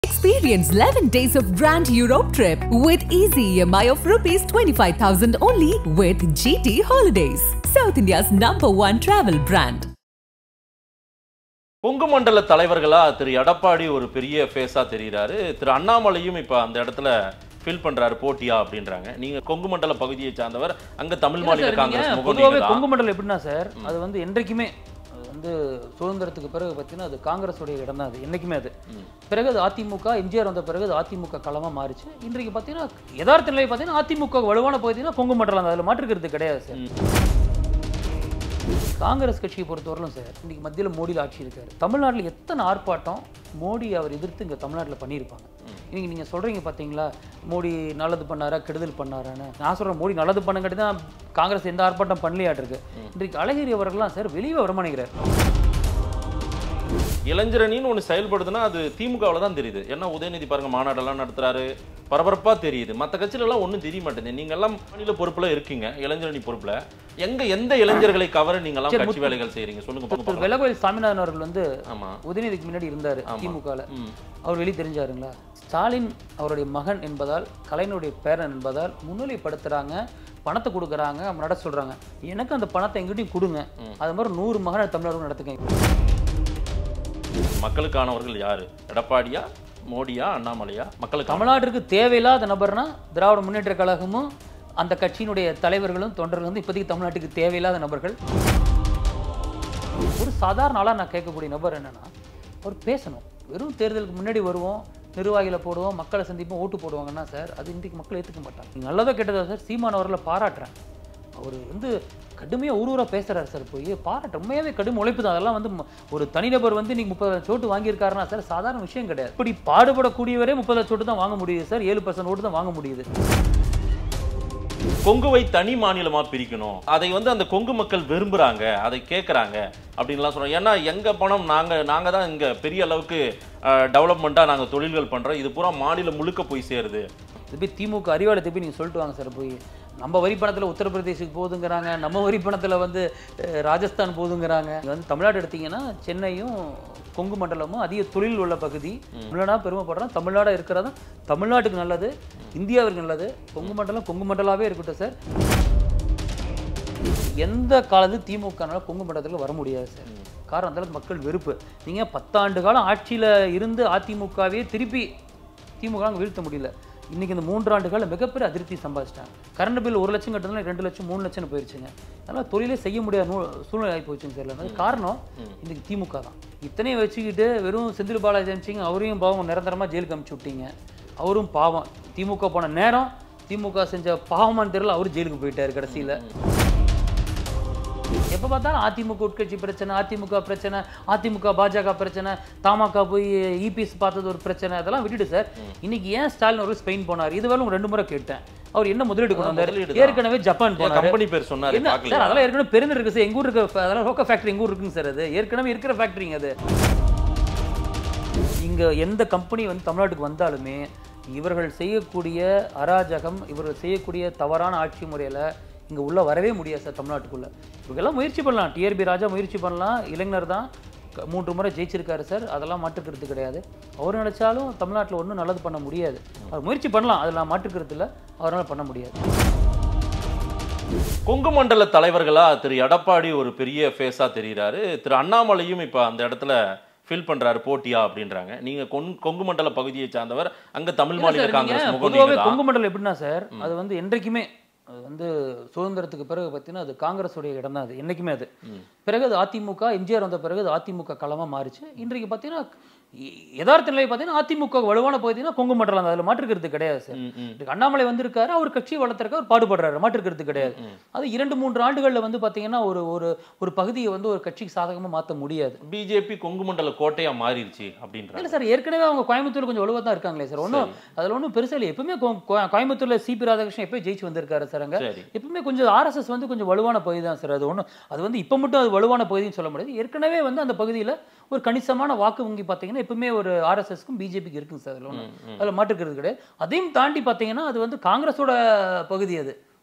Experience 11 days of Grand Europe trip with easy EMI of rupees 25,000 only with GT Holidays, South India's number one travel brand. Kongu மண்டல தலைவர்களா திரு எடப்பாடி ஒரு பெரிய ஃபேஸா தெரியுறாரு திரு அண்ணாமலையும் இப்ப அந்த இடத்துல ஃபில் பண்றாரு போட்டியா அப்படின்றாங்க நீங்க கொங்கு மண்டல பகுதியை சார்ந்தவர் அங்க தமிழ் மாநில சார், காங்கிரஸ் நீங்க முகம் பொதுவாவே நீங்கதான். கொங்கு மண்டலம் எப்படின்னா சார் அது வந்து என்றைக்குமே அது வந்து சுதந்திரத்துக்கு பிறகு பார்த்தீங்கன்னா அது காங்கிரஸுடைய இடம் தான் அது என்னைக்குமே அது பிறகு அது அதிமுக எம்ஜிஆர் வந்த பிறகு அது அதிமுக களமா மாறிச்சு இன்றைக்கு பார்த்தீங்கன்னா யதார்த்த நிலை பார்த்தீங்கன்னா அதிமுக வலுவான பகுதினா கொங்கு மண்டலம் தான் அதில் மாற்றுக்கிறது கிடையாது சார் காங்கிரஸ் கட்சியை பொறுத்தவரையிலும் சார் இன்னைக்கு மத்தியில் மோடியில் ஆட்சி இருக்காரு தமிழ்நாட்டில் எத்தனை ஆர்ப்பாட்டம் மோடி அவர் எதிர்த்து இங்கே தமிழ்நாட்டில் பண்ணியிருப்பாங்க இன்னைக்கு நீங்கள் சொல்கிறீங்க பார்த்தீங்களா மோடி நல்லது பண்ணாரா கெடுதல் பண்ணாரான்னு நான் சொல்கிறேன் மோடி நல்லது பண்ணங்காட்டி தான் காங்கிரஸ் எந்த ஆர்ப்பாட்டம் பண்ணலையாட்டிருக்கு இன்றைக்கு அழகிரி அவர்கள்லாம் சார் வெளியே வரமாட்டேங்கிறார் இளைஞரணின்னு ஒண்ணு செயல்படுதுன்னா அது திமுகவுல தான் தெரியுது ஏன்னா உதயநிதி பாருங்க மாநாடெல்லாம் நடத்துறாரு பரபரப்பா தெரியுது மத்த கட்சியில எல்லாம் ஒண்ணும் தெரிய மாட்டேங்குது நீங்க எல்லாம் மாநில பொறுப்புல இருக்கீங்க இளைஞரணி பொறுப்புல எங்க எந்த இளைஞர்களை கவர நீங்க எல்லாம் சரி, கட்சி முத்து- வேலைகள் செய்றீங்க சொல்லுங்க திரு பார்க்கலாம். வெள்ளகோயில் சாமிநாதன் அவர்கள் வந்து ஆமா உதயநிதிக்கு முன்னாடி இருந்தார் ஆமா. திமுகவில் ம். அவர் வெளியே தெரிஞ்சாருங்களா ஸ்டாலின் அவருடைய மகன் என்பதால் கலைஞருடைய பேரன் என்பதால் முன்னிலைப்படுத்துறாங்க பணத்தை கொடுக்குறாங்க அவங்க நட சொல்றாங்க எனக்கு அந்த பணத்தை எங்கிட்டையும் கொடுங்க அது மாதிரி நூறு மகனை தமிழர்கள் நடத்துங்க மக்களுக்கானவர்கள் யாரு எடப்பாடியா மோடியா அண்ணாமலையா மக்களுக்கு தமிழ்நாட்டிற்கு தேவையில்லாத நபர்னா திராவிட முன்னேற்ற கழகமும் அந்த கட்சியினுடைய தலைவர்களும் தொண்டர்களும் வந்து இப்போதைக்கு தமிழ்நாட்டுக்கு தேவையில்லாத நபர்கள் ஒரு சாதாரண ஆளாக நான் கேட்கக்கூடிய நபர் என்னன்னா அவர் பேசணும் வெறும் தேர்தலுக்கு முன்னாடி வருவோம் நிர்வாகிகளை போடுவோம் மக்களை சந்திப்போம் ஓட்டு போடுவாங்கன்னா சார் அது இன்றைக்கு மக்கள் ஏற்றுக்க மாட்டாங்க நீங்க நல்லதோ கெட்டதோ சார் சீமான் அவர்களை பாராட்டுறேன் அவர் வந்து கடுமையாக ஊரூரா பேசுறாரு சார் போய் பாராட்டு உண்மையாவே கடும் உழைப்பு தான் அதெல்லாம் வந்து ம- ஒரு தனிநபர் வந்து இன்னைக்கு முப்பது லட்சம் ஓட்டு வாங்கியிருக்காருன்னா சார் சாதாரண விஷயம் கிடையாது இப்படி பாடுபடக்கூடியவரே முப்பது லட்சம் ஓட்டு தான் வாங்க முடியுது சார் ஏழு பர்சன்ட் ஓட்டு தான் வாங்க முடியுது கொங்குவை தனி மாநிலமா பிரிக்கணும் அதை வந்து அந்த கொங்கு மக்கள் விரும்புறாங்க அதை கேட்கறாங்க அப்படின்லாம் சொல்றோம் ஏன்னா எங்க பணம் நாங்க நாங்க தான் இங்க பெரிய அளவுக்கு டெவலப்மெண்ட்டா நாங்க தொழில்கள் பண்றோம் இது பூரா மாநிலம் முழுக்க போய் சேருது இது போய் திமுக அறிவாலயத்தை போய் நீங்கள் சொல்லிட்டு வாங்க சார் போய் நம்ம வரி பணத்தில் உத்தரப்பிரதேசுக்கு போகுதுங்கிறாங்க நம்ம வரி பணத்தில் வந்து அஹ், ராஜஸ்தான் போகுதுங்கிறாங்க இங்க வந்து தமிழ்நாடு எடுத்தீங்கன்னா சென்னையும் கொங்கு மண்டலமும் அதிக தொழில் உள்ள பகுதி தமிழ்நாடா பெருமைப்படுறோம் தமிழ்நாடு இருக்கிறதா தமிழ்நாட்டுக்கு நல்லது இந்தியாவிற்கு நல்லது கொங்கு மண்டலம் கொங்கு மண்டலாவே இருக்கட்டும் சார் எந்த காலத்து திமுகனால கொங்கு மண்டலத்தில் வர முடியாது சார் காரணம் அந்த அளவுக்கு மக்கள் வெறுப்பு நீங்கள் பத்தாண்டு காலம் ஆட்சியில் இருந்து அதிமுகவே திருப்பி திமுக ங்க வீழ்த்த முடியல இன்னைக்கு இந்த மூன்றாண்டு கால மிகப்பெரிய அதிருப்தி சம்பாதிச்சிட்டாங்க கரண்ட் பில் ஒரு லட்சம் கட்டணும் ரெண்டு லட்சம் மூணு லட்சம் போயிருச்சுங்க அதனால் தொழிலே செய்ய முடியாத நூ- சூழ்நிலை ஆகி போச்சுங்க சார் அது காரணம் இன்னைக்கு திமுக தான் இத்தனையும் வச்சுக்கிட்டு வெறும் செந்தில் பாலாஜி அனுப்பிச்சிங்க அவரையும் பாவம் நிரந்தரமாக ஜெயிலுக்கு அனுப்பிச்சு விட்டீங்க அவரும் பாவம் திமுக போன நேரம் திமுக செஞ்ச பாவமான்னு தெரியல அவரும் ஜெயிலுக்கு போயிட்டாரு கடைசியில் எப்போ பார்த்தாலும் அதிமுக உட்கட்சி பிரச்சனை அதிமுக பிரச்சனை அதிமுக பாஜக பிரச்சனை தமாக போய் இபிஎஸ் பார்த்தது ஒரு பிரச்சனை அதெல்லாம் விட்டுட்டு சார் இன்னைக்கு ஏன் ஸ்டாலின் அவர்கள் ஸ்பெயின் போனார் இதுவரை உங்க ரெண்டு முறை கேட்டேன் அவர் என்ன முதலீடு கொண்டு வந்தார் முதலீடு தான். ஏற்கனவே ஜப்பான் போனார் கம்பெனி பேர் சொன்னாரு என்ன சார் பார்க்கலையா? அதெல்லாம் ஏற்கனவே பெருந்தர் இருக்கு சார் எங்க ஊர் இருக்க அதெல்லாம் ரோக்க ஃபேக்டரி எங்க ஊர் இருக்குங்க சார் அது ஏற்கனவே இருக்கிற ஃபேக்டரிங்க அது இங்க எந்த கம்பெனி வந்து தமிழ்நாட்டுக்கு வந்தாலுமே இவர்கள் செய்யக்கூடிய அராஜகம் இவர்கள் செய்யக்கூடிய தவறான ஆட்சி முறையில இங்க உள்ள வரவே முடியாது சார் தமிழ்நாட்டுக்குள்ள இவங்கெல்லாம் முயற்சி பண்ணலாம் டிஆர்பி ராஜா முயற்சி பண்ணலாம் இளைஞர் தான் க- மூன்று முறை ஜெயிச்சிருக்காரு சார் அதெல்லாம் மாற்றுக்கிறது கிடையாது அவர் நினைச்சாலும் தமிழ்நாட்டில் ஒன்றும் நல்லது பண்ண முடியாது அவர் முயற்சி பண்ணலாம் அதில் நான் மாற்றுக்கிறது இல்லை அவரால் பண்ண முடியாது கொங்கு மண்டல தலைவர்களா திரு எடப்பாடி ஒரு பெரிய ஃபேஸா தெரியுறாரு திரு அண்ணாமலையும் இப்ப அந்த இடத்துல ஃபில் பண்றாரு போட்டியா அப்படின்றாங்க நீங்க கொங்- கொங்கு மண்டல பகுதியை சார்ந்தவர் அங்க தமிழ் இல்ல மாநில சார், காங்கிரஸ் நீங்க முகம் பொதுவாவே நீங்கதான். கொங்கு மண்டலம் எப்படின்னா சார் அது வந்து என்றைக்குமே அது வந்து சுதந்திரத்துக்கு பிறகு பார்த்தீங்கன்னா அது காங்கிரஸுடைய இடம் தான் அது என்னைக்குமே அது பிறகு அது அதிமுக எம்ஜிஆர் வந்த பிறகு அது அதிமுக களமா மாறிச்சு இன்றைக்கு பார்த்தீங்கன்னா ய- யதார்த்த நிலை பார்த்தீங்கன்னா அதிமுக வலுவான பகுதினா கொங்கு மண்டலம் தான் அதில் மாற்றுக்கிறது கிடையாது சார் ம், ம். இன்றைக்கு அண்ணாமலை வந்திருக்காரு அவர் கட்சியை வளர்த்துறக்க அவர் பாடுபடுறாரு மாற்றுக்கிறது கிடையாது அது இரண்டு மூன்று ஆண்டுகளில் வந்து பார்த்தீங்கன்னா ஒரு ஒரு ஒரு பகுதியை வந்து ஒரு கட்சிக்கு சாதகமாக மாற்ற முடியாது பிஜேபி கொங்கு மண்டல கோட்டையா மாறிடுச்சு அப்படின்றாங்க இல்ல சார் ஏற்கனவே அவங்க கோயம்புத்தூர் கொஞ்சம் வலுவாக தான் இருக்காங்களே சார் ஒன்றும் அதில் ஒன்றும் பெருசாக இல்லை எப்பவுமே கோ- கோ- கோயம்புத்தூர்ல சிபி ராதாகிருஷ்ணன் எப்பயும் ஜெயிச்சு வந்திருக்காரு சார் அங்க சரி எப்பவுமே கொஞ்சம் ஆர்எஸ்எஸ் வந்து கொஞ்சம் வலுவான பகுதி தான் சார் அது ஒன்றும் அது வந்து இப்போ மட்டும் அது வலுவான பகுதின்னு சொல்ல முடியாது ஏற்கனவே வந்து அந்த பகுதியில் ஒரு கணிசமான வாக்கு வங்கி பார்த்தீங்கன்னா எப்பவுமே ஒரு ஆர்எஸ்எஸ்க்கும் பிஜேபிக்கு இருக்குங்க சார் அதில் ஒன்றும் அதில் மாற்றுக்கிறது கிடையாது அதையும் தாண்டி பார்த்தீங்கன்னா அது வந்து காங்கிரஸோட பகுதி அது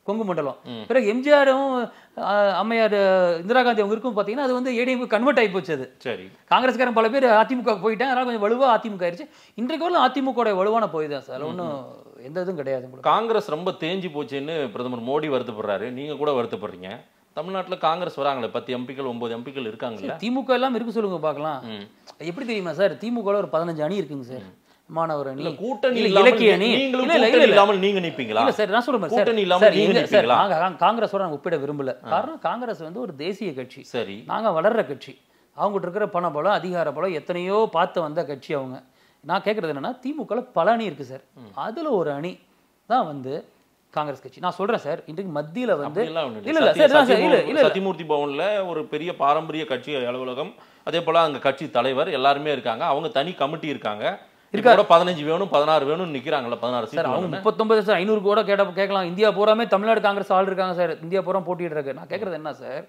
கொங்கு மண்டலம் பிறகு எம்ஜிஆரும் அஹ், அம்மையார் இந்திரா காந்தி அவங்க இருக்கும் பார்த்தீங்கன்னா அது வந்து ஏடிஎம் கன்வெர்ட் ஆகி போச்சு அது சரி காங்கிரஸ்காரன் பல பேர் அதிமுக போயிட்டாங்க அதனால கொஞ்சம் வலுவா அதிமுக ஆயிருச்சு இன்றைக்கு வரலும் அதிமுக வலுவான போய் தான் சார் ஒன்றும் எந்த இதுவும் கிடையாது உங்களுக்கு காங்கிரஸ் ரொம்ப தேஞ்சு போச்சுன்னு பிரதமர் மோடி வருத்தப்படுறாரு நீங்க கூட வருத்தப்படுறீங்க தமிழ்நாட்டுல காங்கிரஸ் வராங்களே பத்து எம்பிக்கள் ஒன்பது எம்பிக்கள் இருக்காங்கல்ல திமுக எல்லாம் இருக்கு சொல்லுங்க பார்க்கலாம் ம். எப்படி தெரியுமா சார் திமுக ல ஒரு பதினஞ்சு அணி இருக்குங்க சார் மாணவர் அணி இல்ல கூட்டணி இல்ல, இல்லாமல் இலக்கிய அணி நீங்களும் இல்ல, இல்ல, கூட்டணி இல்ல. இல்லாமல் நீங்க நிப்பீங்களா இல்ல சார் நான் சொல்றேன் சார் கூட்டணி இல்லாம சார் நீங்க எங்க சார் நிப்பீங்களா? நாங்க காங்- காங்கிரஸோட நாங்க ஒப்பிட விரும்பல காரணம் காங்கிரஸ் வந்து ஒரு தேசிய கட்சி சரி நாங்க வளர்ற கட்சி அவங்ககிட்ட இருக்கிற பண பலம் அதிகார பலம் எத்தனையோ பார்த்து வந்த கட்சி அவங்க நான் கேட்கறது என்னன்னா திமுகல பல அணி இருக்கு சார் அதுல ஒரு அணி தான் வந்து காங்கிரஸ் கட்சி நான் சொல்றேன் சார் இன்றைக்கு மத்தியில வந்து அப்படியெல்லாம் ஒண்ணும் இல்ல இல்ல. இல்ல சத்திய- சார் நான் சார், இல்ல சத்தியமூர்த்தி- இல்ல இல்ல சத்தியமூர்த்தி பவன்ல ஒரு பெரிய பாரம்பரிய கட்சி அலுவலகம் அதே போல அங்க கட்சி தலைவர் எல்லாருமே இருக்காங்க அவங்க தனி கமிட்டி இருக்காங்க இருக்கா- கூட பதினஞ்சு வேணும் பதினாறு வேணும்னு நிக்கிறாங்கல்ல பதினாறு சார் சீட் அவங்க வேணும்னு. முப்பத்தொன்பது சார் ஐநூறு கூட கேட்ட கேட்கலாம் இந்தியா பூராமே தமிழ்நாடு காங்கிரஸ் ஆள் இருக்காங்க சார் இந்தியா பூரா போட்டிட்டு இருக்கு நான் கேட்கறது என்ன சார்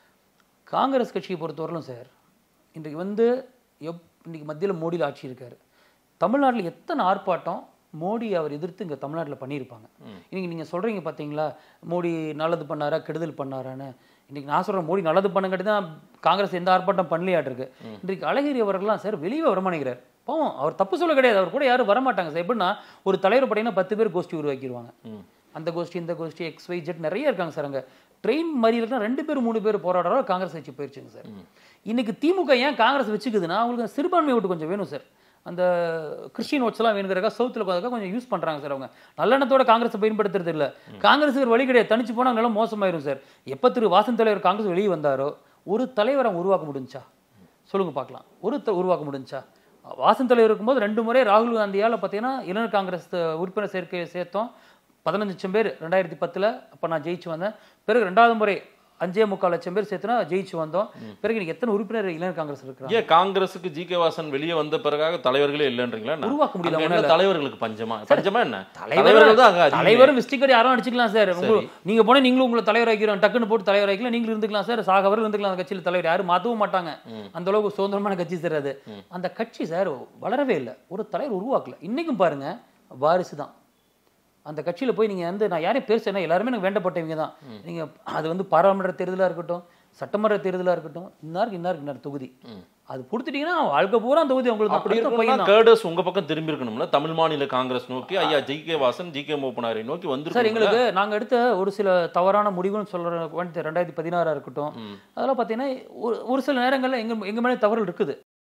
காங்கிரஸ் கட்சியை பொறுத்தவரையிலும் சார் இன்றைக்கு வந்து எப் இன்னைக்கு மத்தியில் மோடியில் ஆட்சி இருக்காரு தமிழ்நாட்டில் எத்தனை ஆர்ப்பாட்டம் மோடி அவர் எதிர்த்து இங்கே தமிழ்நாட்டில் பண்ணியிருப்பாங்க இன்னைக்கு நீங்கள் சொல்கிறீங்க பார்த்தீங்களா மோடி நல்லது பண்ணாரா கெடுதல் பண்ணாரான்னு இன்னைக்கு நான் சொல்கிறேன் மோடி நல்லது பண்ணங்காட்டி தான் காங்கிரஸ் எந்த ஆர்ப்பாட்டம் பண்ணலையாட்டிருக்கு இன்றைக்கு அழகிரி அவர்கள்லாம் சார் வெளியே வரமாட்டேங்கிறார் பாவம் அவர் தப்பு சொல்ல கிடையாது அவர் கூட யாரும் வரமாட்டாங்க சார் எப்படின்னா ஒரு தலைவர் பார்த்தீங்கன்னா பத்து பேர் கோஷ்டி உருவாக்கிடுவாங்க ம். அந்த கோஷ்டி இந்த கோஷ்டி எக்ஸ் ஒய் ஜெட் நிறைய இருக்காங்க சார் அங்கே ட்ரெயின் மாதிரி இருக்குன்னா ரெண்டு பேர் மூணு பேர் போராடுறோம் காங்கிரஸ் கட்சி போயிருச்சுங்க சார் இன்னைக்கு திமுக ஏன் காங்கிரஸ் வச்சுக்குதுன்னா அவங்களுக்கு சிறுபான்மை ஓட்டு கொஞ்சம் வேணும் சார் அந்த கிறிஸ்டின் ஓட்ஸ்லாம் வேணுங்கிறக்கா சவுத்தில் கொஞ்சம் யூஸ் பண்ணுறாங்க சார் அவங்க நல்லெண்ணத்தோட காங்கிரஸை பயன்படுத்துறது இல்லை காங்கிரஸுக்கு ஒரு வழி கிடையாது தனிச்சு போனால் நல்லா மோசமாயிரும் சார் எப்போ திரு வாசன் தலைவர் காங்கிரஸ் வெளியே வந்தாரோ ஒரு தலைவரை அவங்க உருவாக்க முடிஞ்சா சொல்லுங்க பார்க்கலாம் ஒரு த- உருவாக்க முடிஞ்சா வாசன் தலைவர் இருக்கும்போது ரெண்டு முறை ராகுல் காந்தியால் பார்த்தீங்கன்னா இளைஞர் காங்கிரஸ் த- உறுப்பினர் சேர்க்கை சேர்த்தோம் பதினஞ்சு லட்சம் பேர் ரெண்டாயிரத்தி பத்தில் அப்போ நான் ஜெயிச்சு வந்தேன் பிறகு ரெண்டாவது முறை அஞ்சே முக்கால் லட்சம் பேர் சேர்த்துனா ஜெயிச்சு வந்தோம் பிறகு இன்னைக்கு எத்தனை உறுப்பினர் இளைஞர் காங்கிரஸ் இருக்கிறாங்க ஏன் காங்கிரஸுக்கு ஜி கே வாசன் வெளியே வந்த பிறகாக தலைவர்களே இல்லைன்றீங்களா என்ன? உருவாக்க முடியல அங்க என்ன அவனால. தலைவர்களுக்கு பஞ்சமா பஞ்சமா என்ன தலைவர் தலைவர்கள் தான் அங்க அதிகமே. தலைவரும் விஸ்டிக்கர் யாரும் அடிச்சுக்கலாம் சார் உங்களுக்கு நீங்க போனா நீங்களும் உங்களை தலைவர் ஆக்கிறோம் டக்குன்னு போட்டு தலைவர் ஆக்கலாம் நீங்களும் இருந்துக்கலாம் சார் சாகவர்கள் இருந்துக்கலாம் அந்த கட்சியில் தலைவர் யாரும் மாத்தவும் மாட்டாங்க அந்த அளவுக்கு சுதந்திரமான கட்சி சார் அது அந்த கட்சி சார் வளரவே இல்லை ஒரு தலைவர் உருவாக்கல இன்னைக்கும் பாருங்க வாரிசு தான் அந்த கட்சியில போய் நீங்க வந்து நான் யாரையும் பேசுறேன்னா எல்லாருமே எனக்கு வேண்டப்பட்டவங்க தான் நீங்க அது வந்து பாராளுமன்ற தேர்தலா இருக்கட்டும் சட்டமன்ற தேர்தலா இருக்கட்டும் இன்னாருக்கு இன்னாருக்கு இன்னார் தொகுதி அது கொடுத்துட்டீங்கன்னா வாழ்க்கை பூரா அந்த தொகுதி உங்களுக்கு அப்படி அடுத்த இருக்கணும்னா பையன் தான். கேடர்ஸ் உங்க பக்கம் திரும்பி இருக்கணும்ல தமிழ் மாநில காங்கிரஸ் நோக்கி ஐயா G K Vasan G K மூப்பனாரை நோக்கி சார் வந்து எங்களுக்கு நாங்க எடுத்த ஒரு சில தவறான முடிவுன்னு சொல்ற வந்து ரெண்டாயிரத்தி பதினாறா இருக்கட்டும் அதெல்லாம் பார்த்தீங்கன்னா ஒரு ஒரு சில நேரங்கள்ல எங்க எங்க மேலே தவறுகள் இருக்குது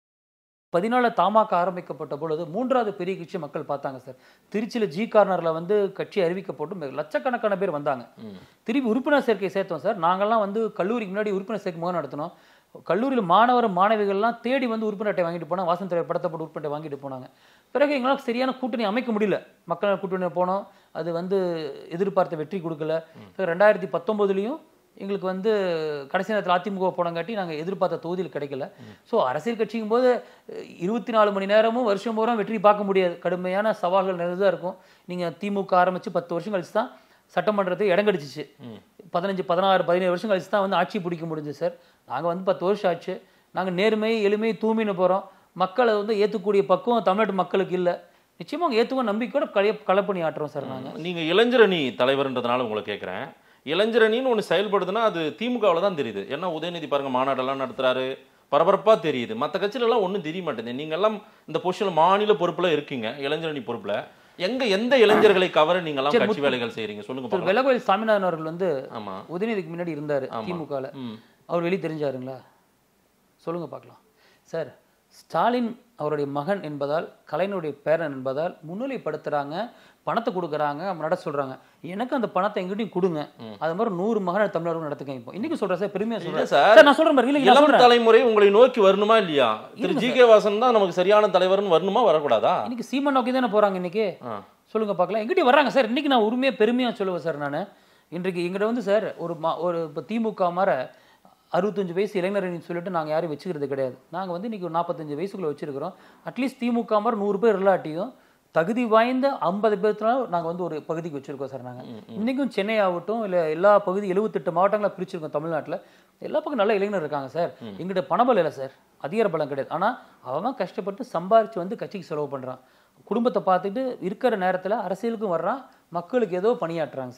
பதினால தாமாக்க ஆரம்பிக்கப்பட்ட பொழுது மூன்றாவது பெரிய கட்சி மக்கள் பார்த்தாங்க சார் திருச்சியில ஜி கார்னர்ல வந்து கட்சி அறிவிக்கப்பட்டு மிக லட்சக்கணக்கான பேர் வந்தாங்க திருப்பி உறுப்பினர் சேர்க்கை சேர்த்தோம் சார் நாங்கெல்லாம் வந்து கல்லூரிக்கு முன்னாடி உறுப்பினர் சேர்க்கை முகம் நடத்தினோம் கல்லூரியில் மாணவர் மாணவிகள்லாம் தேடி வந்து உறுப்பினர் அட்டை வாங்கிட்டு போனாங்க வாசன் தலைவர் படத்தப்பட்ட உறுப்பினர் அட்டை வாங்கிட்டு போனாங்க பிறகு எங்களால் சரியான கூட்டணி அமைக்க முடியல மக்கள் கூட்டணி போனோம் அது வந்து எதிர்பார்த்த வெற்றி கொடுக்கல ரெண்டாயிரத்தி பத்தொம்போதுலேயும் எங்களுக்கு வந்து கடைசி நேரத்தில் அதிமுக போனங்காட்டி நாங்கள் எதிர்பார்த்த தொகுதியில் கிடைக்கல ஸோ அரசியல் கட்சிக்கும் போது இருபத்தி நாலு மணி நேரமும் வருஷம் பூரா வெற்றி பார்க்க முடியாது கடுமையான சவால்கள் நிறைய இருக்கும் நீங்கள் திமுக ஆரம்பித்து பத்து வருஷம் கழிச்சு தான் சட்டமன்றத்துக்கு இடம் கிடைச்சிச்சு பதினஞ்சு பதினாறு பதினேழு வருஷம் கழிச்சு தான் வந்து ஆட்சி பிடிக்க முடிஞ்சு சார் நாங்கள் வந்து பத்து வருஷம் ஆச்சு நாங்கள் நேர்மை எளிமை தூய்மைன்னு போகிறோம் மக்களை வந்து ஏற்றுக்கூடிய பக்குவம் தமிழ்நாட்டு மக்களுக்கு இல்லை நிச்சயமாக அவங்க ஏற்றுக்க நம்பிக்கையோட களை களப்பணி ஆட்டுறோம் சார் நாங்கள் நீங்க இளைஞரணி தலைவர்ன்றதுனால உங்களை கேட்குறேன் இளைஞரணின்னு ஒன்று செயல்படுதுன்னா அது திமுகவில் தான் தெரியுது ஏன்னா உதயநிதி பாருங்க மாநாடெல்லாம் நடத்துறாரு பரபரப்பா தெரியுது மற்ற கட்சியில எல்லாம் ஒன்றும் தெரிய மாட்டேங்குது நீங்க எல்லாம் இந்த பொசிஷன்ல மாநில பொறுப்புல இருக்கீங்க இளைஞரணி பொறுப்புல எங்க எந்த இளைஞர்களை கவர நீங்க எல்லாம் சரி, கட்சி வேலைகள் செய்றீங்க சொல்லுங்க திரு பார்க்கலாம். வெள்ளக்கோயில் சாமிநாதன் அவர்கள் வந்து ஆமா உதயநிதிக்கு முன்னாடி இருந்தார் ஆமா. திமுகவில் ம். அவர் வெளியே தெரிஞ்சாருங்களா சொல்லுங்க பார்க்கலாம் சார் ஸ்டாலின் அவருடைய மகன் என்பதால் கலைஞருடைய பேரன் என்பதால் முன்னிலைப்படுத்துறாங்க பணத்தை கொடுக்குறாங்க அவங்க நட சொல்றாங்க எனக்கு அந்த பணத்தை எங்கிட்டையும் கொடுங்க அது மாதிரி நூறு மகன் தமிழர்கள் நடத்துங்க இப்போ இன்னைக்கு சொல்றேன் சார் பெருமையா இல்ல சொல்றேன் சார். சார் நான் சொல்றேன் பாருங்க இல்லைங்க, நான் இளம் சொல்றேன் தலைமுறை உங்களை நோக்கி வரணுமா இல்லையா திரு ஜி கே வாசன் தான் நமக்கு சரியான தலைவர்னு வரணுமா வரக்கூடாதா இன்னைக்கு சீமன் நோக்கி தானே போறாங்க இன்னைக்கு ஆ. சொல்லுங்க பார்க்கலாம் எங்கிட்ட வர்றாங்க சார் இன்னைக்கு நான் உரிமையா பெருமையா சொல்லுவேன் சார் நான் இன்றைக்கு எங்கிட்ட வந்து சார் ஒரு மா ஒரு இப்போ திமுக மாதிரி அறுபத்தஞ்சு வயசு இளைஞர்னு சொல்லிட்டு நாங்கள் யாரும் வச்சுக்கிறது கிடையாது நாங்கள் வந்து இன்னைக்கு ஒரு நாற்பத்தஞ்சு வயசுக்குள்ள வச்சிருக்கிறோம் அட்லீஸ்ட் திமுக மாதிரி நூறு பேர் இல்லாட்டியும் தகுதி வாய்ந்த ஐம்பது பேர்த்தினால நாங்கள் வந்து ஒரு பகுதிக்கு வச்சிருக்கோம் சார் நாங்கள் இன்றைக்கும் சென்னை ஆகட்டும் இல்லை எல்லா பகுதி எழுபத்தெட்டு மாவட்டங்களை பிரிச்சிருக்கோம் தமிழ்நாட்டில் எல்லா பக்கம் நல்ல இளைஞர் இருக்காங்க சார் எங்கிட்ட பணபலம் இல்லை சார் அதிகார பலம் கிடையாது ஆனால் அவன் கஷ்டப்பட்டு சம்பாரிச்சு வந்து கட்சிக்கு செலவு பண்ணுறான் குடும்பத்தை பார்த்துட்டு இருக்கிற நேரத்தில் அரசியலுக்கும் வர்றான் மக்களுக்கு ஏதோ பணியாற்றுறாங்க சார்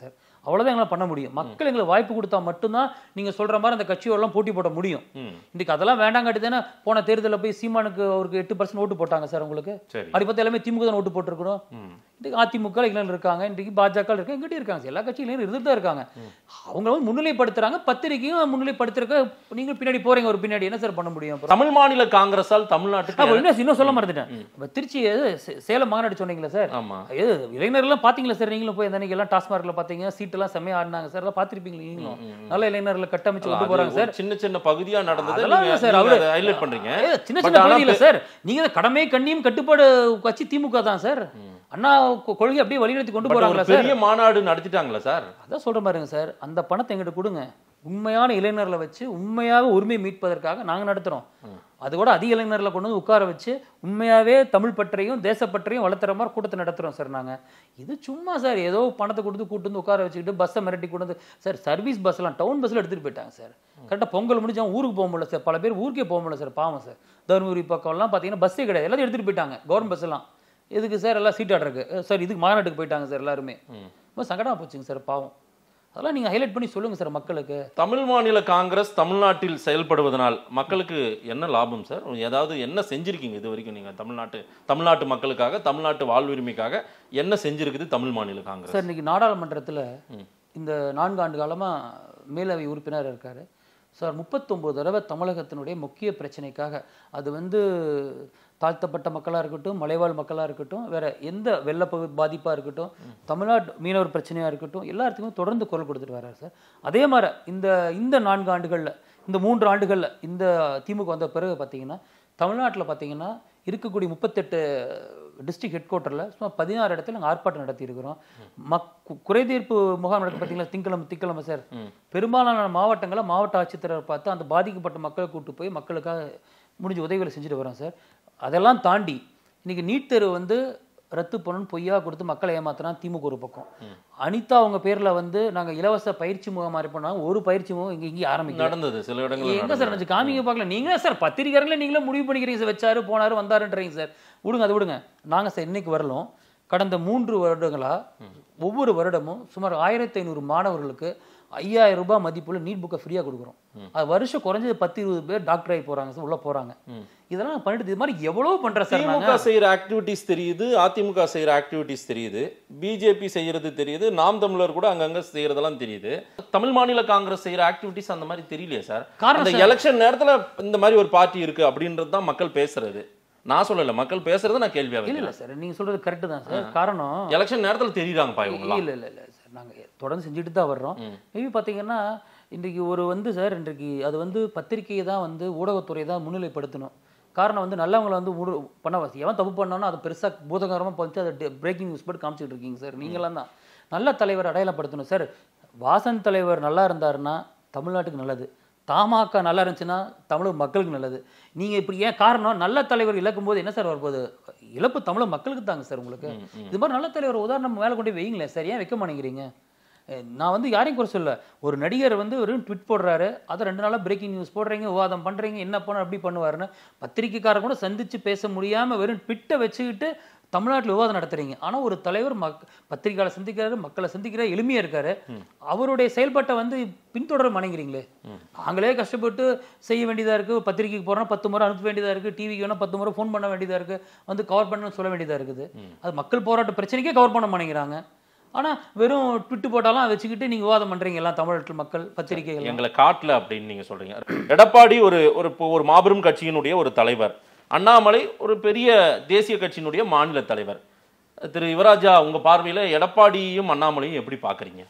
அவ்வளவுதான் எங்களால் பண்ண முடியும் மக்கள் எங்களுக்கு வாய்ப்பு கொடுத்தா மட்டும்தான் நீங்க சொல்ற மாதிரி அந்த கட்சியோடலாம் போட்டி போட முடியும் ம் இன்னைக்கு அதெல்லாம் வேண்டாங்காட்டி தானே போன தேர்தலில் போய் சீமானுக்கு அவருக்கு எட்டு பர்சன்ட் ஓட்டு போட்டாங்க சார் உங்களுக்கு சரி அப்படி பார்த்தா எல்லாமே திமுக தான் ஓட்டு போட்டிருக்கணும் ம் இன்றைக்கு அதிமுக இளைஞர்கள் இருக்காங்க இன்றைக்கு பாஜக இருக்காங்க எங்கிட்ட இருக்காங்க எல்லா கட்சியும் இளைஞர் இருந்துட்டு தான் இருக்காங்க அவங்க வந்து முன்னிலைப்படுத்துறாங்க பத்திரிக்கையும் முன்னிலைப்படுத்துறக்க நீங்க பின்னாடி போறீங்க ஒரு பின்னாடி என்ன சார் பண்ண முடியும் அப்புறம் தமிழ் மாநில காங்கிரஸால் தமிழ்நாட்டுக்கு அப்ப இன்னும் இன்னும் சொல்ல மறந்துட்டேன் இப்ப திருச்சி எது சே- சேலம் மாநாடு சொன்னீங்களா சார் ஆமா இது இளைஞர்கள்லாம் பாத்தீங்களா சார் நீங்களும் போய் அந்த அன்னைக்கு எல்லாம் டாஸ்மார்க்ல பாத்தீங்க சீட் எல்லாம் செம்மையா ஆடினாங்க சார் எல்லாம் பாத்திருப்பீங்களா நீங்களும் நல்ல இளைஞர்களை கட்டமைச்சு கொண்டு அது போறாங்க ஒரு சார் சின்ன சின்ன பகுதியா நடந்தது அதெல்லாம் நீங்க இல்ல சார், அவரு- ஹைலைட் பண்றீங்க ஏ, சின்ன But சின்ன ஆனா பகுதியில சார் நீங்க தான் கடமை கண்ணியும் கட்டுப்பாடு கட்சி திமுக தான் சார் அண்ணா கொ- கொள்கை அப்படியே வழிநடத்தி கொண்டு But ஒரு போறாங்களா சார் பெரிய மாநாடு நடத்திட்டாங்களா சார் அதான் சொல்ற பாருங்க சார் அந்த பணத்தை எங்கிட்ட கொடுங்க உண்மையான இளைஞர்களை வச்சு உண்மையாக உரிமை மீட்பதற்காக நாங்க நடத்துறோம் அது கூட அதிக இளைஞர்களை கொண்டு வந்து உட்கார வச்சு உண்மையாவே தமிழ் பற்றையும் தேசப்பற்றையும் வளர்த்துற மாதிரி கூட்டத்தை நடத்துறோம் சார் நாங்க இது சும்மா சார் ஏதோ பணத்தை கொடுத்து கூட்டு வந்து உட்கார வச்சுக்கிட்டு பஸ்ஸை மிரட்டி கொண்டு வந்து சார் சர்வீஸ் பஸ்லாம் டவுன் பஸ்ல எடுத்துட்டு போயிட்டாங்க சார் கரெக்டாக பொங்கல் முடிஞ்சு அவன் ஊருக்கு போக முடியல சார் பல பேர் ஊருக்கே போக முடியல சார் பாவம் சார் தருமபுரி பக்கம்லாம் பார்த்தீங்கன்னா பஸ்ஸே கிடையாது எல்லாத்தையும் எடுத்துட்டு போயிட்டாங்க கவர்மெண்ட் பஸ் எல்லாம் எதுக்கு சார் எல்லாம் சீட் ஆர்டருக்கு சார் இதுக்கு மாநாட்டுக்கு போயிட்டாங்க சார் எல்லாருமே ரொம்ப சங்கடமா போச்சுங்க சார் பாவம் அதெல்லாம் நீங்க ஹைலைட் பண்ணி சொல்லுங்க சார் மக்களுக்கு தமிழ் மாநில காங்கிரஸ் தமிழ்நாட்டில் செயல்படுவதனால் மக்களுக்கு என்ன லாபம் சார் ஏதாவது என்ன செஞ்சிருக்கீங்க இது வரைக்கும் நீங்க தமிழ்நாட்டு தமிழ்நாட்டு மக்களுக்காக தமிழ்நாட்டு வாழ்வுரிமைக்காக என்ன செஞ்சிருக்குது தமிழ் மாநில காங்கிரஸ் சார் இன்னைக்கு நாடாளுமன்றத்துல இந்த நான்கு ஆண்டு காலமா மேலவை உறுப்பினர் இருக்காரு சார் முப்பத்தொம்போது தடவை தமிழகத்தினுடைய முக்கிய பிரச்சனைக்காக அது வந்து தாழ்த்தப்பட்ட மக்களா இருக்கட்டும் மலைவாழ் மக்களா இருக்கட்டும் வேற எந்த வெள்ளப்பகு பாதிப்பா இருக்கட்டும் தமிழ்நாட்டு மீனவர் பிரச்சனையா இருக்கட்டும் எல்லாத்துக்குமே தொடர்ந்து குரல் கொடுத்துட்டு வர்றாரு சார் அதே மாதிரி இந்த இந்த நான்கு ஆண்டுகள்ல இந்த மூன்று ஆண்டுகள்ல இந்த திமுக வந்த பிறகு பார்த்தீங்கன்னா தமிழ்நாட்டுல பார்த்தீங்கன்னா இருக்கக்கூடிய முப்பத்தெட்டு டிஸ்ட்ரிக்ட் ஹெட் குவார்ட்டரில் சும்மா பதினாறு இடத்துல நாங்கள் ஆர்ப்பாட்டம் நடத்தியிருக்கிறோம் மக் கு- குறைதீர்ப்பு முகாம் நடக்கு பார்த்தீங்களா திங்கக்கிழமை திங்கக்கிழமை சார் பெரும்பாலான மாவட்டங்களை மாவட்ட ஆட்சித்தலைவர் பார்த்து அந்த பாதிக்கப்பட்ட மக்களை கூட்டு போய் மக்களுக்காக முடிஞ்ச உதவிகளை செஞ்சுட்டு வரோம் சார் அதெல்லாம் தாண்டி இன்னைக்கு நீட் தேர்வு வந்து ரத்து பண்ணணும்னு பொய்யா கொடுத்து மக்களை ஏமாத்தினா திமுக ஒரு பக்கம் அனிதா அவங்க பேர்ல வந்து நாங்க இலவச பயிற்சி முகாம் மாதிரி பண்ணாங்க ஒரு பயிற்சி முகாம் இங்க இங்கே ஆரம்பிக்கல நடந்தது சில இடங்கள் எங்க சார் நினைச்சு காமிங்க பார்க்கல நீங்களே சார் பத்திரிக்கையாளர்களே நீங்களே முடிவு பண்ணிக்கிறீங்க சார் வச்சாரு போனாரு வந்தாருன்றீங்க சார் விடுங்க அது விடுங்க நாங்க சார் இன்னைக்கு வரலாம் கடந்த மூன்று வருடங்களா ஒவ்வொரு வருடமும் சுமார் ஆயிரத்தி ஐநூறு மாணவர்களுக்கு ஐயாயிரம் ரூபாய் மதிப்புள்ள நீட் புக்கை ஃப்ரீயா கொடுக்குறோம் அது வருஷம் குறைஞ்சது பத்து இருபது பேர் டாக்டர் ஆகி போறாங்க சார் உள்ள போறாங்க இதெல்லாம் நான் பண்ணிட்டு இது மாதிரி எவ்வளவு பண்ற சார் நாங்க திமுக செய்யற ஆக்டிவிட்டிஸ் தெரியுது அதிமுக செய்யற ஆக்டிவிட்டிஸ் தெரியுது பிஜேபி செய்யறது தெரியுது நாம் தமிழர் கூட அங்கங்க செய்யறதெல்லாம் தெரியுது தமிழ் மாநில காங்கிரஸ் செய்யற ஆக்டிவிட்டிஸ் அந்த மாதிரி தெரியலையே சார் காரணம் அந்த எலெக்ஷன் நேரத்துல இந்த மாதிரி ஒரு பார்ட்டி இருக்கு அப்படின்றது தான் மக்கள் பேசுறது நான் சொல்லல மக்கள் பேசுறத நான் கேள்வியா இல்ல வைக்கிறேன் இல்ல சார் நீங்க சொல்றது கரெக்ட் தான் சார் காரணம் எலெக்ஷன் நேரத்துல தெரியுறாங்கப்பா இவங்கலாம் இல்ல இல்ல இல்ல சார் நாங்க தொடர்ந்து செஞ்சுட்டு தான் வர்றோம் மேபி பாத்தீங்கன்னா இன்றைக்கு ஒரு வந்து சார் இன்றைக்கு அது வந்து பத்திரிகையை தான் வந்து ஊடகத்துறை தான் முன்னிலைப்படுத்தணும் காரணம் வந்து நல்லவங்களை வந்து முழு பண்ண வசதி எவன் தப்பு பண்ணானோ அதை பெருசா பூதகரமா பார்த்து அதை பிரேக்கிங் நியூஸ் போட்டு காமிச்சிட்டு இருக்கீங்க சார் நீங்களாம் தான் நல்ல தலைவர் அடையாளப்படுத்தணும் சார் வாசன் தலைவர் நல்லா இருந்தாருன்னா தமிழ்நாட்டுக்கு நல்லது தமாக நல்லா இருந்துச்சுன்னா தமிழக மக்களுக்கு நல்லது நீங்க இப்படி ஏன் காரணம் நல்ல தலைவர் இழக்கும் போது என்ன சார் வரப்போகுது இழப்பு தமிழக மக்களுக்கு தாங்க சார் உங்களுக்கு இது மாதிரி நல்ல தலைவர் உதாரணம் மேலே கொண்டு போய் வைங்களேன் சார் ஏன் வைக்க மாட்டேங்கிறீங்க அஹ் நான் வந்து யாரையும் குறை சொல்ல ஒரு நடிகர் வந்து ஒரு ட்விட் போடுறாரு அதை ரெண்டு நாளா பிரேக்கிங் நியூஸ் போடுறீங்க விவாதம் பண்றீங்க என்ன பண்ண அப்படி பண்ணுவாருன்னு பத்திரிக்கைக்காரர் கூட சந்திச்சு பேச முடியாம வெறும் ட்விட்டை வச்சுக்கிட்டு தமிழ்நாட்டில் விவாதம் நடத்துறீங்க ஆனா ஒரு தலைவர் மக் பத்திரிக்கையாளர் சந்திக்கிறாரு மக்களை சந்திக்கிறாரு எளிமையா இருக்காரு அவருடைய செயல்பாட்டை வந்து பின்தொடர மாட்டேங்கிறீங்களே நாங்களே கஷ்டப்பட்டு செய்ய வேண்டியதா இருக்கு பத்திரிக்கைக்கு போறோம் பத்து முறை அனுப்ப வேண்டியதா இருக்கு டிவிக்கு வேணா பத்து முறை ஃபோன் பண்ண வேண்டியதா இருக்கு வந்து கவர் பண்ணணும்னு சொல்ல வேண்டியதா இருக்குது அது மக்கள் போராட்ட பிரச்சனைக்கே கவர் பண்ண மாட்டேங்கிறாங்க ஆனா வெறும் ட்விட்டு போட்டாலும் அதை வச்சுக்கிட்டு நீங்க விவாதம் பண்றீங்க எல்லாம் தமிழ்நாட்டு மக்கள் பத்திரிகைகள் எங்களை காட்டல அப்படின்னு நீங்க சொல்றீங்க எடப்பாடி ஒரு ஒரு ஒரு மாபெரும் கட்சியினுடைய ஒரு தலைவர் அண்ணாமலை ஒரு பெரிய தேசிய கட்சியினுடைய மாநில தலைவர் திரு யுவராஜா உங்க பார்வையில எடப்பாடியும் அண்ணாமலையும் எப்படி பாக்குறீங்க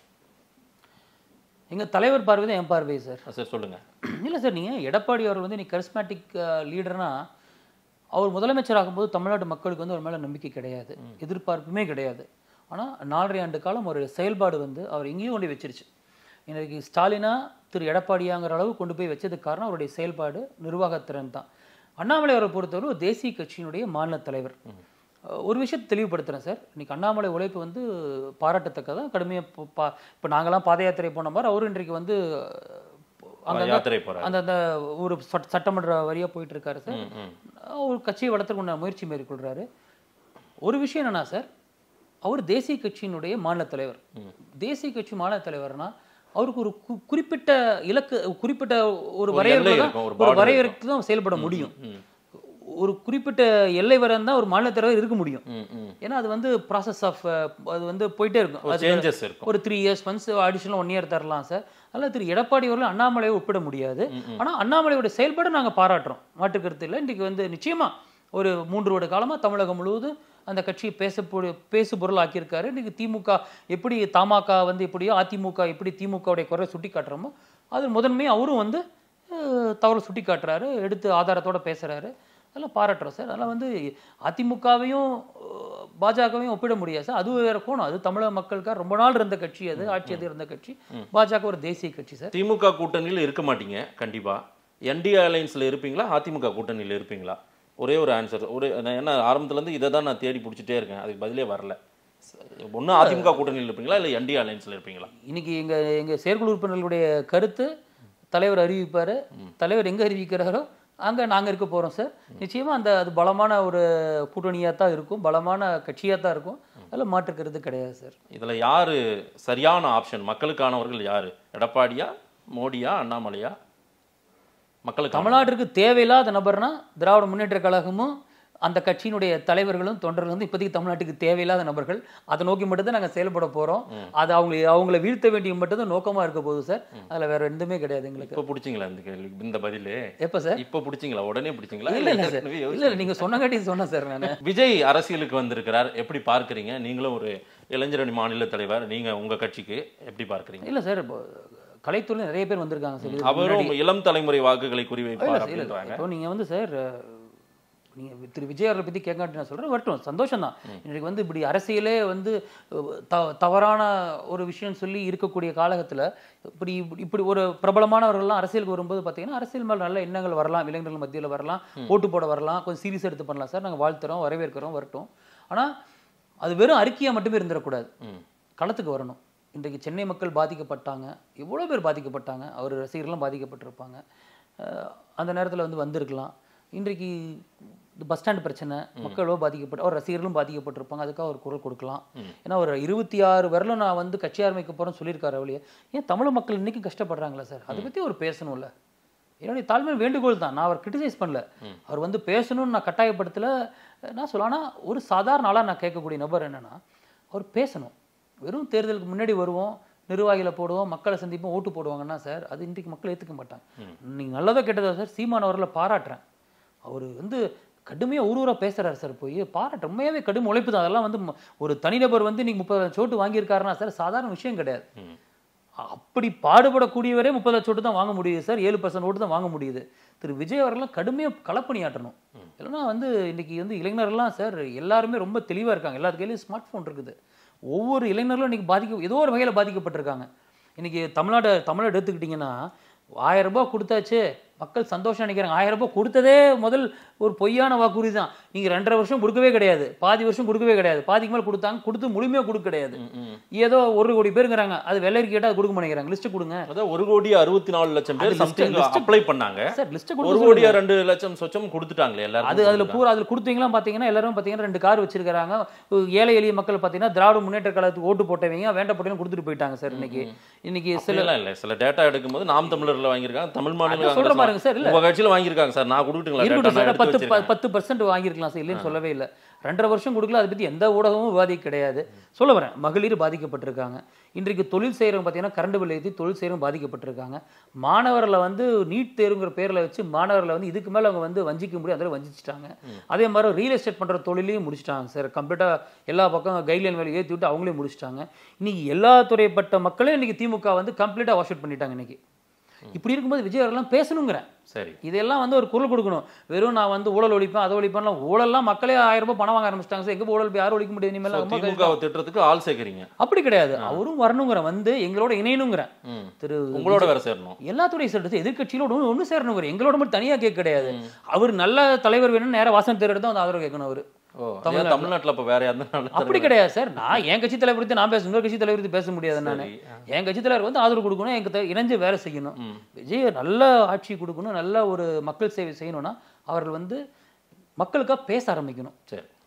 எங்க தலைவர் பார்வை தான் என் பார்வை சார் சார் சொல்லுங்க இல்ல சார் நீங்க எடப்பாடி அவர்கள் வந்து நீ கரிஸ்மேட்டிக் லீடர்னா அவர் முதலமைச்சர் ஆகும்போது தமிழ்நாட்டு மக்களுக்கு வந்து அவர் மேல நம்பிக்கை கிடையாது எதிர்பார்ப்புமே கிடையாது ஆனா நாலரை ஆண்டு காலம் ஒரு செயல்பாடு வந்து அவர் எங்கேயும் கொண்டு போய் வச்சிருச்சு இன்னைக்கு ஸ்டாலினா திரு எடப்பாடியாங்கிற அளவு கொண்டு போய் வச்சதுக்கு காரணம் அவருடைய செயல்பாடு நிர்வாகத்திறன் தான் அண்ணாமலை அவரை பொறுத்தவரை ஒரு தேசிய கட்சியினுடைய மாநில தலைவர் அஹ் ஒரு விஷயத்தை தெளிவுபடுத்துறேன் சார் இன்னைக்கு அண்ணாமலை உழைப்பு வந்து பாராட்டத்தக்கதான் கடுமையாக இப்போ இப்போ நாங்களாம் பாத யாத்திரை போன மாதிரி அவரும் இன்றைக்கு வந்து அங்கங்க யாத்திரை போறாரு அந்த அந்த ஒரு சட்- சட்டமன்ற வழியா போயிட்டு இருக்காரு சார் ம், ம். ஒரு கட்சியை வளர்த்துக்கு முயற்சி மேற்கொள்றாரு ஒரு விஷயம் என்னன்னா சார் அவர் தேசிய கட்சியினுடைய மாநில தலைவர் தேசிய கட்சி மாநில தலைவர்னா அவருக்கு ஒரு கு- குறிப்பிட்ட இலக்கு குறிப்பிட்ட ஒரு ஒரு வரையறை எல்லை தான் இருக்கும், ஒரு ஒரு border வரையறைக்கு தான் செயல்பட முடியும் ஒரு குறிப்பிட்ட எல்லை வரை தான் ஒரு மாநில தலைவர் இருக்க முடியும் ம், ம். ஏன்னா அது வந்து ப்ராசஸ் ஆஃப் அது வந்து போயிட்டே இருக்கும் ஒரு அது சேஞ்சஸ் இருக்கும் ஒரு three years once additional one year தரலாம் சார் அதில் திரு எடப்பாடி அவர்கள் அண்ணாமலையை ஒப்பிட முடியாது ஆனால் அண்ணாமலையோட செயல்பாடு நாங்கள் பாராட்டுறோம் மாற்று கருத்து இல்லை இன்றைக்கு வந்து நிச்சயமா ஒரு மூன்று வருட காலமா தமிழகம் முழுவதும் அந்த கட்சியை பேசப்பொரு பேசு பொருள் ஆக்கியிருக்காரு இன்னைக்கு திமுக எப்படி தமாக வந்து எப்படியோ அதிமுக எப்படி திமுகவுடைய குறை சுட்டி காட்டுறோமோ அது முதன்மை அவரும் வந்து அஹ், தவறு சுட்டி காட்டுறாரு எடுத்து ஆதாரத்தோட பேசுறாரு அதெல்லாம் பாராட்டுறோம் சார் அதெல்லாம் வந்து அதிமுகவையும் அஹ், பாஜகவையும் ஒப்பிட முடியாது சார் அது வேற கோணம் அது தமிழக மக்களுக்காக ரொம்ப நாள் இருந்த கட்சி அது ஆட்சி அது இருந்த கட்சி பாஜக ஒரு தேசிய கட்சி சார் திமுக கூட்டணியில் இருக்க மாட்டீங்க கண்டிப்பா என்டிஏ அலைன்ஸ்ல இருப்பீங்களா அதிமுக கூட்டணியில் இருப்பீங்களா ஒரே ஒரு ஆன்சர் ஒரு நான் என்ன ஆரம்பத்துல இருந்து இதை தான் நான் தேடி பிடிச்சிட்டே இருக்கேன் அதுக்கு பதிலே வரல ஒண்ணு அதிமுக கூட்டணியில் இருப்பீங்களா இல்லை என்டிஏ அலைன்ஸ்ல இருப்பீங்களா இன்னைக்கு எங்க எங்க செயற்குழு உறுப்பினர்களுடைய கருத்து தலைவர் அறிவிப்பாரு தலைவர் எங்க அறிவிக்கிறாரோ அங்க நாங்க இருக்க போறோம் சார் நிச்சயமா அந்த அது பலமான ஒரு கூட்டணியா தான் இருக்கும் பலமான கட்சியா தான் இருக்கும் அதில் மாற்று கருத்து கிடையாது சார் இதுல யாரு சரியான ஆப்ஷன் மக்களுக்கானவர்கள் யாரு எடப்பாடியா மோடியா அண்ணாமலையா மக்களுக்கு தமிழ்நாட்டிற்கு தேவையில்லாத நபர்னா திராவிட முன்னேற்ற கழகமும் அந்த கட்சியினுடைய தலைவர்களும் தொண்டர்களும் வந்து இப்போதைக்கு தமிழ்நாட்டுக்கு தேவையில்லாத நபர்கள் அதை நோக்கி மட்டும்தான் நாங்கள் செயல்பட போறோம் அது அவங்க அவங்கள வீழ்த்த வேண்டிய மட்டும்தான் நோக்கமா இருக்க போகுது சார் அதுல வேற எதுவுமே கிடையாது எங்களுக்கு இப்ப பிடிச்சிங்களா இந்த கேள்வி இந்த பதிலு எப்போ சார் இப்ப பிடிச்சிங்களா உடனே பிடிச்சிங்களா இல்ல இல்ல சார் ஏற்கனவே இல்ல யோசிச்சு- இல்ல நீங்க சொன்னங்காட்டி சொன்னேன் சார் நான் விஜய் அரசியலுக்கு வந்திருக்கிறார் எப்படி பார்க்கறீங்க நீங்களும் ஒரு இளைஞரணி மாநில தலைவர் நீங்க உங்க கட்சிக்கு எப்படி பார்க்கறீங்க இல்ல சார் இப்போ கலைத்துறையில் நிறைய பேர் வந்திருக்காங்க சார் இதுக்கு அவரும் இளம் தலைமுறை வாக்குகளை இல்ல குறிவைப்பார் சார், இல்ல. அப்படின்றாங்க இப்போ நீங்க வந்து சார் நீங்க திரு விஜய் அவர்களை பத்தி கேட்காட்டி நான் சொல்றேன் வரட்டும் சந்தோஷம் தான் இன்னைக்கு வந்து இப்படி அரசியலே வந்து அஹ், த- தவறான ஒரு விஷயம் சொல்லி இருக்கக்கூடிய காலகத்துல இப்படி இப்படி- இப்படி ஒரு பிரபலமானவர்கள்லாம் அரசியலுக்கு வரும்போது பார்த்தீங்கன்னா அரசியல் மேல நல்ல எண்ணங்கள் வரலாம் இளைஞர்கள் மத்தியில வரலாம் ஓட்டு போட வரலாம் கொஞ்சம் சீரியஸ் எடுத்து பண்ணலாம் சார் நாங்க வாழ்த்துறோம் வரவேற்கிறோம் வரட்டும் ஆனா அது வெறும் அறிக்கையா மட்டுமே இருந்துடக்கூடாது களத்துக்கு வரணும் இன்றைக்கு சென்னை மக்கள் பாதிக்கப்பட்டாங்க எவ்வளோ பேர் பாதிக்கப்பட்டாங்க அவர் ரசிகர்கள்லாம் பாதிக்கப்பட்டிருப்பாங்க அஹ் அந்த நேரத்தில் வந்து வந்திருக்கலாம் இன்றைக்கு இந்த பஸ் ஸ்டாண்ட் பிரச்சனை மக்களோ பாதிக்கப்பட்ட அவர் ரசிகர்களும் பாதிக்கப்பட்டிருப்பாங்க அதுக்காக ஒரு குரல் கொடுக்கலாம் ஏன்னா ஒரு இருபத்தி ஆறு வரலும் நான் வந்து கட்சி ஆரம்பிக்க போகிறேன்னு சொல்லியிருக்காரு அவளியே ஏன் தமிழ் மக்கள் இன்னைக்கு கஷ்டப்படுறாங்களா சார் அதை பற்றி அவர் பேசணும்ல என்னுடைய தாழ்மை வேண்டுகோள் தான் நான் அவர் கிரிட்டிசைஸ் பண்ணல அவர் வந்து பேசணும்னு நான் கட்டாயப்படுத்தல நான் சொல்ல ஆனா ஒரு சாதாரண ஆளாக நான் கேட்கக்கூடிய நபர் என்னன்னா அவர் பேசணும் வெறும் தேர்தலுக்கு முன்னாடி வருவோம் நிர்வாகிகளை போடுவோம் மக்களை சந்திப்போம் ஓட்டு போடுவாங்கன்னா சார் அது இன்றைக்கு மக்கள் ஏற்றுக்க மாட்டாங்க நீங்கள் நல்லதோ கெட்டதோ சார் சீமான் அவர்களை பாராட்டுறேன் அவர் வந்து கடுமையாக ஊரூரா பேசுறாரு சார் போய் பாராட்டு உண்மையாவே கடும் உழைப்பு தான் அதெல்லாம் வந்து ம- ஒரு தனிநபர் வந்து இன்னைக்கு முப்பது சோட்டு வாங்கியிருக்காருன்னா சார் சாதாரண விஷயம் கிடையாது அப்படி பாடுபடக்கூடியவரே முப்பது லட்சம் ஓட்டு தான் வாங்க முடியுது சார் ஏழு பர்சன்ட் ஓட்டு தான் வாங்க முடியுது திரு விஜய் அவர்கள்லாம் கடுமையாக களப்பணியாற்றணும் இல்லைன்னா வந்து இன்னைக்கு வந்து இளைஞர்கள்லாம் சார் எல்லாருமே ரொம்ப தெளிவாக இருக்காங்க எல்லாத்து கையிலையும் ஸ்மார்ட் ஃபோன் இருக்குது ஒவ்வொரு இளைஞர்களும் இன்னைக்கு பாதிக்க ஏதோ ஒரு வகையில் பாதிக்கப்பட்டிருக்காங்க இன்னைக்கு தமிழ்நாடு தமிழ்நாடு எடுத்துக்கிட்டிங்கன்னா ஆயிரம் ரூபாய் கொடுத்தாச்சு மக்கள் சந்தோஷம் நினைக்கிறாங்க ஆயிரம் ரூபாய் கொடுத்ததே முதல் ஒரு பொய்யான வாக்குறுதி தான் நீங்க ரெண்டரை வருஷம் கொடுக்கவே கிடையாது பாதி வருஷம் கொடுக்கவே கிடையாது பாதிக்கு மேல கொடுத்தாங்க கொடுத்து முழுமையா கொடுக்க கிடையாது ஏதோ ஒரு கோடி பேருங்கிறாங்க அது வெள்ளரி கேட்டா அது கொடுக்க மாட்டேங்கிறாங்க லிஸ்ட் கொடுங்க அதான் ஒரு கோடி அறுபத்தி நாலு லட்சம் பேர் அது list- சம்திங் list- அப்ளை பண்ணாங்க சார் லிஸ்ட் ஒரு கொடுக்க கோடியா ரெண்டு லட்சம் சொச்சம் கொடுத்துட்டாங்களே எல்லாரும் அது அதுல பூரா அதுல கொடுத்தீங்களாம் பாத்தீங்கன்னா எல்லாரும் பாத்தீங்கன்னா ரெண்டு கார் வச்சிருக்காங்க ஏழை எளிய மக்கள் பாத்தீங்கன்னா திராவிட முன்னேற்ற கழகத்துக்கு ஓட்டு போட்டவங்க வேண்டப்பட்டவங்க கொடுத்துட்டு போயிட்டாங்க சார் இன்னைக்கு இன்னைக்கு சில அப்படியெல்லாம் இல்ல சில டேட்டா எடுக்கும்போது நாம் தமிழர்ல வாங்கியிருக்காங்க தமிழ் மாநில அதான் சொல்ற காங்கிரஸ் பாருங்க சார், இல்ல. உங்க கட்சியில வாங்கியிருக்காங்க சார் நான் கொடுக்கட்டுங்களா இருக்கட்டும் data? நான் சார் எடுத்து பத்து ப- வச்சிருக்கேன். பத்து பர்சன்ட் வாங்கியிருக்கலாம் சார் இல்லைன்னு சொல்லவே இல்லை ரெண்டரை வருஷம் கொடுக்கல அதை பத்தி எந்த ஊடகமும் விவாதிக்க கிடையாது சொல்ல வரேன் மகளிர் பாதிக்கப்பட்டிருக்காங்க இன்றைக்கு தொழில் செய்கிறவங்க பார்த்தீங்கன்னா கரண்ட் பில் ஏற்றி தொழில் செய்கிறவங்க பாதிக்கப்பட்டிருக்காங்க மாணவர்களை வந்து நீட் தேர்வுங்கிற பேர்ல வச்சு மாணவர்களை வந்து இதுக்கு மேல அவங்க வந்து வஞ்சிக்க முடியும் அதில் வஞ்சிச்சிட்டாங்க அதே மாதிரி ரியல் எஸ்டேட் பண்ற தொழிலையும் முடிச்சிட்டாங்க சார் கம்ப்ளீட்டா எல்லா பக்கம் கைட்லைன் வேலை ஏற்றி விட்டு அவங்களே முடிச்சிட்டாங்க இன்னைக்கு எல்லா துறைப்பட்ட மக்களும் இன்னைக்கு திமுக வந்து கம்ப்ளீட்டா வாஷ் அவுட் பண்ணிட்டாங்க இன்னைக்கு இப்படி இருக்கும்போது விஜய் அவர்கள்லாம் பேசணுங்கிறேன் சரி இதெல்லாம் வந்து ஒரு குரல் கொடுக்கணும் வெறும் நான் வந்து ஊழல் ஒழிப்பேன் அதை ஒழிப்பேன்லாம் ஊழல்லாம் மக்களே ஆயிரம் ரூபாய் பணம் வாங்க ஆரம்பிச்சிட்டாங்க சார் எங்க போய் ஊழல் போய் யாரும் ஒழிக்க முடியாது இனிமேல் ரொம்ப திமுக திட்டுறதுக்கு ஆள் சேர்க்கறீங்க அப்படி கிடையாது அவரும் வரணுங்கிறேன் வந்து எங்களோட இணையணுங்கிறேன் ம். திரு உங்களோட வேற சேரணும் எல்லா துறை சேர்த்து எதிர்கட்சியிலோட ஒன்று சேரணுங்கிற எங்களோட மட்டும் தனியா கேட்க கிடையாது அவர் நல்ல தலைவர் வேணும்னு நேரா வாசன் தேர்தல் தான் வந்து ஆதரவு கேட்கணும் அவரு ஓ ஏன் தமிழ்நாட்டுல அப்ப வேற எந்த நாள்ல அப்படி கிடையாது சார் நான் என் கட்சி தலைவர் பத்தி நான் பேச இன்னொரு கட்சி தலைவர் பத்தி பேச முடியாது நான் சரி. என் கட்சி தலைவர் வந்து ஆதரவு கொடுக்கணும் எங்க த- இணைஞ்சு வேலை செய்யணும் விஜய் நல்ல ஆட்சி கொடுக்கணும் நல்ல ஒரு மக்கள் சேவை செய்யணும்னா அவர்கள் வந்து மக்களுக்காக பேச ஆரம்பிக்கணும் சரி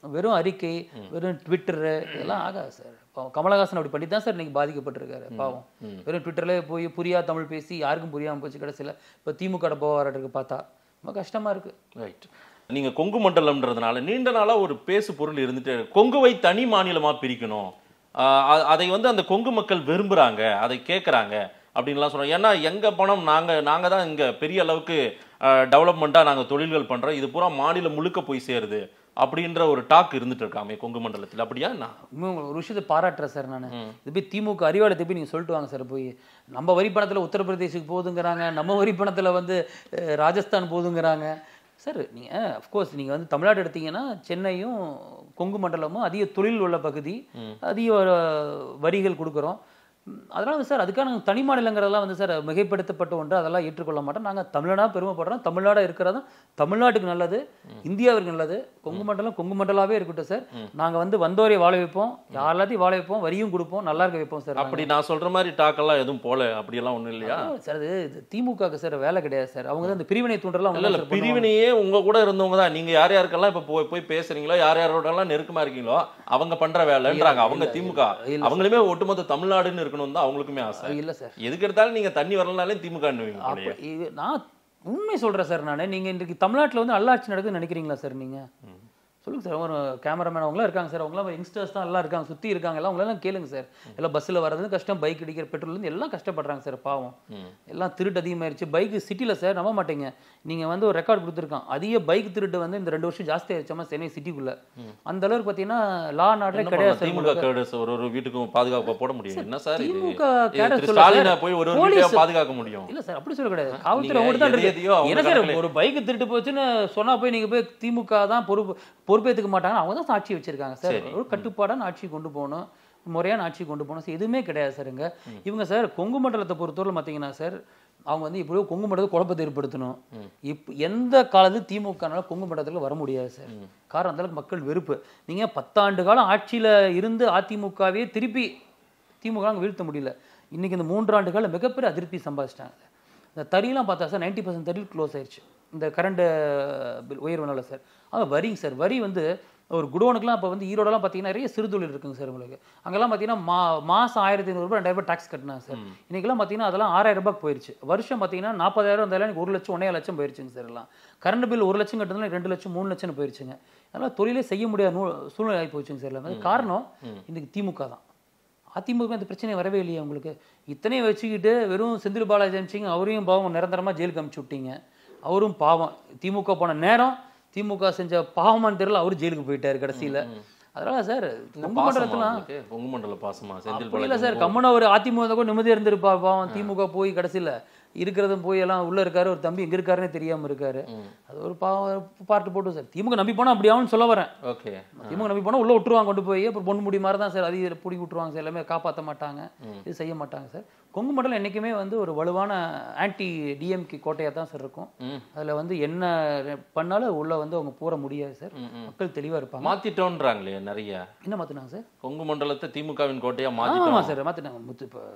வெறும் அறிக்கை வெறும் ட்விட்டரு இதெல்லாம் ஆகாது சார் பாவம் கமலஹாசன் அப்படி பண்ணி தான் சார் இன்னைக்கு பாதிக்கப்பட்டிருக்காரு பாவம் வெறும் ட்விட்டர்ல போய் புரியா தமிழ் பேசி யாருக்கும் புரியாம போச்சு கடைசியில் இப்போ திமுக போராட்டத்துக்கு பார்த்தா ரொம்ப கஷ்டமா இருக்கு ரைட் நீங்க கொங்கு மண்டலம்ன்றதுனால நீண்ட நாளா ஒரு பேசு பொருள் இருந்துட்டு கொங்குவை தனி மாநிலமா பிரிக்கணும் ஆஹ் அ- அதை வந்து அந்த கொங்கு மக்கள் விரும்புறாங்க அதை கேட்குறாங்க அப்படின்லாம் சொல்றாங்க ஏன்னா எங்க பணம் நாங்க நாங்க தான் இங்க பெரிய அளவுக்கு டெவலப்மெண்ட்டா நாங்க தொழில்கள் பண்றோம் இது பூரா மாநிலம் முழுக்க போய் சேருது அப்படின்ற ஒரு டாக் இருந்துட்டு இருக்காமே கொங்கு மண்டலத்தில் அப்படியா என்ன இன்னும் ஒரு விஷயத்தை பாராட்டுறேன் சார் நான் இது போய் திமுக அறிவாலயத்தை போய் நீங்கள் சொல்லிட்டு வாங்க சார் போய் நம்ம வரி பணத்தில் உத்தரப்பிரதேசுக்கு போகுதுங்கிறாங்க நம்ம வரி பணத்தில் வந்து அஹ், ராஜஸ்தான் போகுதுங்கிறாங்க சார் நீங்கள் அஃப்கோர்ஸ் நீங்கள் வந்து தமிழ்நாடு எடுத்தீங்கன்னா சென்னையும் கொங்கு மண்டலமும் அதிக தொழில் உள்ள பகுதி அதிக அஹ், வரிகள் கொடுக்குறோம் ம், அதனால வந்து சார் அதுக்காக நாங்கள் தனி மாநிலங்கிறதெல்லாம் வந்து சார் மிகைப்படுத்தப்பட்ட ஒன்று அதெல்லாம் ஏற்றுக்கொள்ள மாட்டோம் நாங்கள் தமிழ்நாடாக பெருமைப்படுறோம் தமிழ்நாடாக இருக்கிறது தமிழ்நாட்டுக்கு நல்லது இந்தியாவிற்கு நல்லது கொங்கு மண்டலம் கொங்கு மண்டலாவே இருக்கட்டும் சார் நாங்கள் வந்து வந்தோரை வாழ வைப்போம் எல்லாத்தையும் வாழ வைப்போம் வரியும் கொடுப்போம் நல்லா இருக்க வைப்போம் சார் அப்படி நான் சொல்ற மாதிரி டாக்கெல்லாம் எதுவும் போல அப்படியெல்லாம் ஒண்ணும் இல்லையா நாங்க. சார் அது இது திமுகவுக்கு சார் வேலை கிடையாது சார் அவங்க தான் இந்த பிரிவினை தூண்டலாம் இல்ல இல்ல பிரிவினையே உங்க கூட இருந்தவங்க தான் நீங்க யார் யாருக்கெல்லாம் இப்ப போய் போய் பேசுறீங்களோ யார் யாரோட எல்லாம் நெருக்கமா இருக்கீங்களோ அவங்க பண்ற வேலைன்றாங்க அவங்க திமுக இல்ல. அவங்களுமே ஒட்டுமொத்த தமிழ்நாடுன்னு இருக்கணும் தான் அவங்களுக்குமே ஆசை இல்லை சார் எதுக்கு எடுத்தாலும் நீங்க தண்ணி வரலனாலே திமுக அப்ப இது நான் உண்மை சொல்றேன் சார் நான் நீங்க இன்றைக்கு தமிழ்நாட்டுல வந்து நல்லாட்சி நடக்குதுன்னு நினைக்கிறீங்களா சார் நீங்க சொல்லுங்க சார் ஒரு கேமராமேன் அவங்களாம் இருக்காங்க சார் அவங்களாம் யங்ஸ்டர்ஸ் தான் எல்லாம் இருக்காங்க சுத்தி இருக்காங்க எல்லாம் அவங்களெல்லாம் கேளுங்க சார் எல்லாம் பஸ்ஸில் வர்றது கஷ்டம் பைக் அடிக்கிற பெட்ரோல் இருந்து எல்லாம் கஷ்டப்படுறாங்க சார் பாவம் எல்லாம் திருட்டு அதிகமாயிருச்சு பைக் சிட்டியில் சார் நம்ப மாட்டீங்க நீங்க வந்து ஒரு ரெக்கார்ட் கொடுத்துருக்கான் அதிக பைக் திருட்டு வந்து இந்த ரெண்டு வருஷம் ஜாஸ்தி ஆயிடுச்சாமா சென்னை சிட்டிக்குள்ள அந்த அளவுக்கு பார்த்தீங்கன்னா லா நாடே கிடையாது சார் திமுக கேடர்ஸ் ஒரு ஒரு வீட்டுக்கும் பாதுகாப்பு போட முடியும் என்ன சார் இது திமுக இது கேடர் திரு சொல்ல ஸ்டாலினை சார். போய் ஒரு ஒரு போலீஸ் வீட்டையா பாதுகாக்க முடியும் இல்ல சார் அப்படி சொல்ல கிடையாது காவல்துறை நீங்க அவங்க தான் எதை இருக்கு எதையோ அவங்க என்ன சார் கணக்குல- ஒரு பைக் திருட்டு போச்சுன்னு சொன்னா போய் நீங்க போய் திமுக தான் பொறுப்பு பொறுப்பேற்றுக்க மாட்டாங்க அவங்க தான் ஆட்சி வச்சிருக்காங்க சார் சரி. ஒரு கட்டுப்பாடான ஆட்சி கொண்டு போகணும் முறையான ஆட்சி கொண்டு போகணும் சார் எதுவுமே கிடையாது சார் இங்க இவங்க சார் கொங்கு மண்டலத்தை பொறுத்தவரை பார்த்தீங்கன்னா சார் அவங்க வந்து இப்படியோ கொங்கு மண்டலத்தை குழப்பத்தை ஏற்படுத்தணும் இப் எந்த காலத்து திமுகனால கொங்கு மண்டலத்தில் வர முடியாது சார் காரணம் அந்த அளவுக்கு மக்கள் வெறுப்பு நீங்க பத்தாண்டு காலம் ஆட்சியில இருந்து அதிமுகவே திருப்பி திமுக ங்க வீழ்த்த முடியல இன்னைக்கு இந்த மூன்றாண்டுகள் மிகப்பெரிய அதிருப்தி சம்பாதிச்சிட்டாங்க இந்த தறியெல்லாம் பார்த்தா சார் நைன்டி பர்சன்ட் தறி க்ளோஸ் ஆயிடுச்சு இந்த கரண்ட் பில் உயர்வுனால சார் அது வரிங்க சார் வரி வந்து ஒரு குடோனுக்குலாம் இப்போ வந்து ஈரோடலாம் பார்த்தீங்கன்னா நிறைய சிறுதொழில் இருக்குங்க சார் உங்களுக்கு அங்கெல்லாம் பார்த்தீங்கன்னா மா மாதம் ஆயிரத்தி ஐநூறுரூபா ரெண்டாயிரம் ரூபாய் டாக்ஸ் கட்டினாங்க சார் இன்னைக்கெல்லாம் பார்த்தீங்கன்னா அதெல்லாம் ஆறாயிரம் ரூபாய்க்கு போயிருச்சு வருஷம் பார்த்தீங்கன்னா நாற்பதாயிரம் இருந்தாலும் எனக்கு ஒரு லட்சம் ஒன்றே லட்சம் போயிருச்சுங்க சார் எல்லாம் கரண்ட் பில் ஒரு லட்சம் கட்டுறதுல ரெண்டு லட்சம் மூணு லட்சம்னு போயிருச்சுங்க அதனால் தொழிலே செய்ய முடியாத நூ சூழ்நிலை ஆகி போச்சுங்க சார் எல்லாமே காரணம் இன்னைக்கு திமுக தான் அதிமுக இந்த பிரச்சனை வரவே இல்லையா உங்களுக்கு இத்தனையும் வச்சுக்கிட்டு வெறும் செந்தில் பாலாஜி அனுப்பிச்சிங்க அவரையும் பாவம் நிரந்தரமாக ஜெயிலுக்கு அனுப்பிச்சு விட்டீங்க அவரும் பாவம் திமுக போன நேரம் திமுக செஞ்ச பாவமான்னு தெரியல அவரு ஜெயிலுக்கு போயிட்டாரு கடைசியில அதனால சார் கொங்கு பாசமா மண்டலத்துல உங்களுக்கு? பொங்கு மண்டல பாசமா செந்தில் அப்படி இல்லை பாலாஜி சார் கம்மனா ஒரு அதிமுக இருந்தா கூட நிம்மதியா இருந்திருப்பா பாவம் திமுக போய் கடைசியில இருக்கிறதும் போய் எல்லாம் உள்ள இருக்காரு ஒரு தம்பி எங்க இருக்காருன்னே தெரியாம இருக்காரு அது ஒரு பாவம் பார்ட்டு போட்டு சார் திமுக நம்பி போனா அப்படி ஆகும்னு சொல்ல வரேன் ஓகே திமுக நம்பி போனா உள்ள விட்டுருவாங்க கொண்டு போய் அப்புறம் பொண்ணு முடி மாதிரி தான் சார் அதிக பிடிக்கி விட்டுருவாங்க சார் எல்லாமே காப்பாற்ற மாட்டாங்க இது செய்ய மாட்டாங்க சார் கொங்கு மண்டலம் என்னைக்குமே வந்து ஒரு வலுவான ஆன்டி டிஎம்கே கோட்டையா தான் சார் இருக்கும் அதுல வந்து என்ன பண்ணாலும் உள்ள வந்து அவங்க போற முடியாது சார் மக்கள் தெளிவா இருப்பாங்க மாத்திட்டோன்றாங்களே நிறைய என்ன மாத்துனாங்க சார் கொங்கு மண்டலத்தை திமுகவின் கோட்டையா ஆமா மாத்திட்டோம் சார் மாத்திட்டாங்க முத்து இப்போ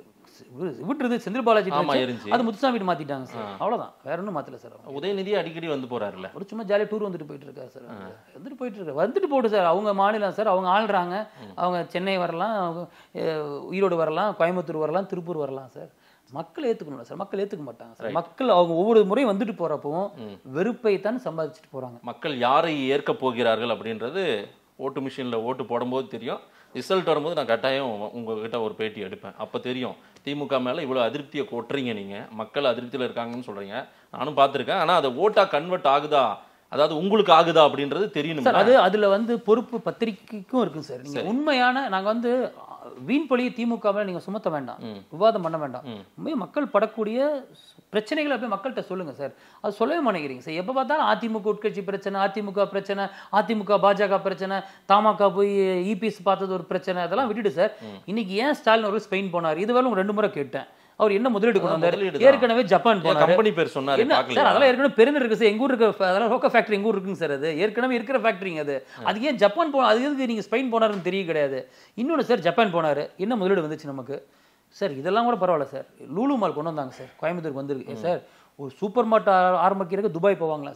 விட்டுறது செந்தில் பாலாஜி ஆமா, வச்சு, இருந்துச்சு. அது முத்துசாமி வீட்டு மாத்திட்டாங்க சார் அவ்வளவுதான் வேற ஒன்றும் மாத்தல சார் அவங்க. உதயநிதி அடிக்கடி வந்து போறாருல்ல ஒரு சும்மா ஜாலியாக டூர் வந்துட்டு போயிட்டு இருக்காரு சார் அவங்க. வந்துட்டு போயிட்டு இருக்காரு வந்துட்டு போட்டு சார் அவங்க மாநிலம் சார் அவங்க ஆள்றாங்க அவங்க சென்னை வரலாம் அவங்க அஹ், ஈரோடு வரலாம் கோயம்புத்தூர் வரலாம் திருப்பூர் வரலாம் சார் மக்கள் ஏத்துக்கணும் சார் மக்கள் ஏத்துக்க மாட்டாங்க சார் மக்கள் அவங்க ஒவ்வொரு முறையும் வந்துட்டு போறப்பவும் வெறுப்பை தான் சம்பாதிச்சுட்டு போறாங்க மக்கள் யாரை ஏற்க போகிறார்கள் அப்படின்றது ஓட்டு மிஷினில் ஓட்டு போடும்போது தெரியும் ரிசல்ட் வரும்போது நான் கட்டாயம் உங்ககிட்ட ஒரு பேட்டி எடுப்பேன் அப்போ தெரியும் திமுக மேலே இவ்வளோ அதிருப்தியை கொட்டுறீங்க நீங்கள் மக்கள் அதிருப்தியில் இருக்காங்கன்னு சொல்கிறீங்க நானும் பார்த்துருக்கேன் ஆனால் அதை ஓட்டாக கன்வெர்ட் ஆகுதா அதாவது உங்களுக்கு ஆகுதா அப்படின்றது தெரியணும் சார் அது அதுல வந்து பொறுப்பு பத்திரிக்கைக்கும் இருக்கு சார் நீங்க உண்மையான நாங்க வந்து அஹ், வீண் பழியை திமுக மேல நீங்க சுமத்த வேண்டாம் விவாதம் பண்ண வேண்டாம் உண்மையை மக்கள் படக்கூடிய சு- பிரச்சனைகளை அப்படியே மக்கள்கிட்ட சொல்லுங்க சார் அது சொல்லவே மாட்டேங்கிறீங்க சார் எப்ப பார்த்தாலும் அதிமுக உட்கட்சி பிரச்சனை அதிமுக பிரச்சனை அதிமுக பாஜக பிரச்சனை தமாக போய் இபிஎஸ் பார்த்தது ஒரு பிரச்சனை அதெல்லாம் விட்டுட்டு சார் இன்னைக்கு ஏன் ஸ்டாலின் அவர்கள் ஸ்பெயின் போனார் இதுவரை உங்க ரெண்டு முறை கேட்டேன் அவர் என்ன முதலீடு கொண்டு வந்தார் முதலீடு தான். ஏற்கனவே ஜப்பான் போனார் கம்பெனி பேர் சொன்னாரு என்ன சார் பார்க்கல அதெல்லாம் ஏற்கனவே பெருந்தர் இருக்கு சார் எங்க ஊர் இருக்க அதெல்லாம் ரோக்க ஃபேக்டரி எங்க ஊர் இருக்குங்க சார் அது ஏற்கனவே இருக்கிற ஃபேக்டரிங்க அது அது ஏன் ஜப்பான் போ அது எதுக்கு நீங்க ஸ்பெயின் போனாருன்னு தெரிய கிடையாது இன்னொன்று சார் ஜப்பான் போனாரு என்ன முதலீடு வந்துச்சு நமக்கு சார் இதெல்லாம் கூட பரவாயில்ல சார் லூலு மால் கொண்டு வந்தாங்க சார் கோயம்புத்தூருக்கு வந்திருக்கு ஏன் சார் ஒரு சூப்பர் மார்ட் ஆரம்பிக்கிறதுக்கு துபாய் போவாங்களா சார்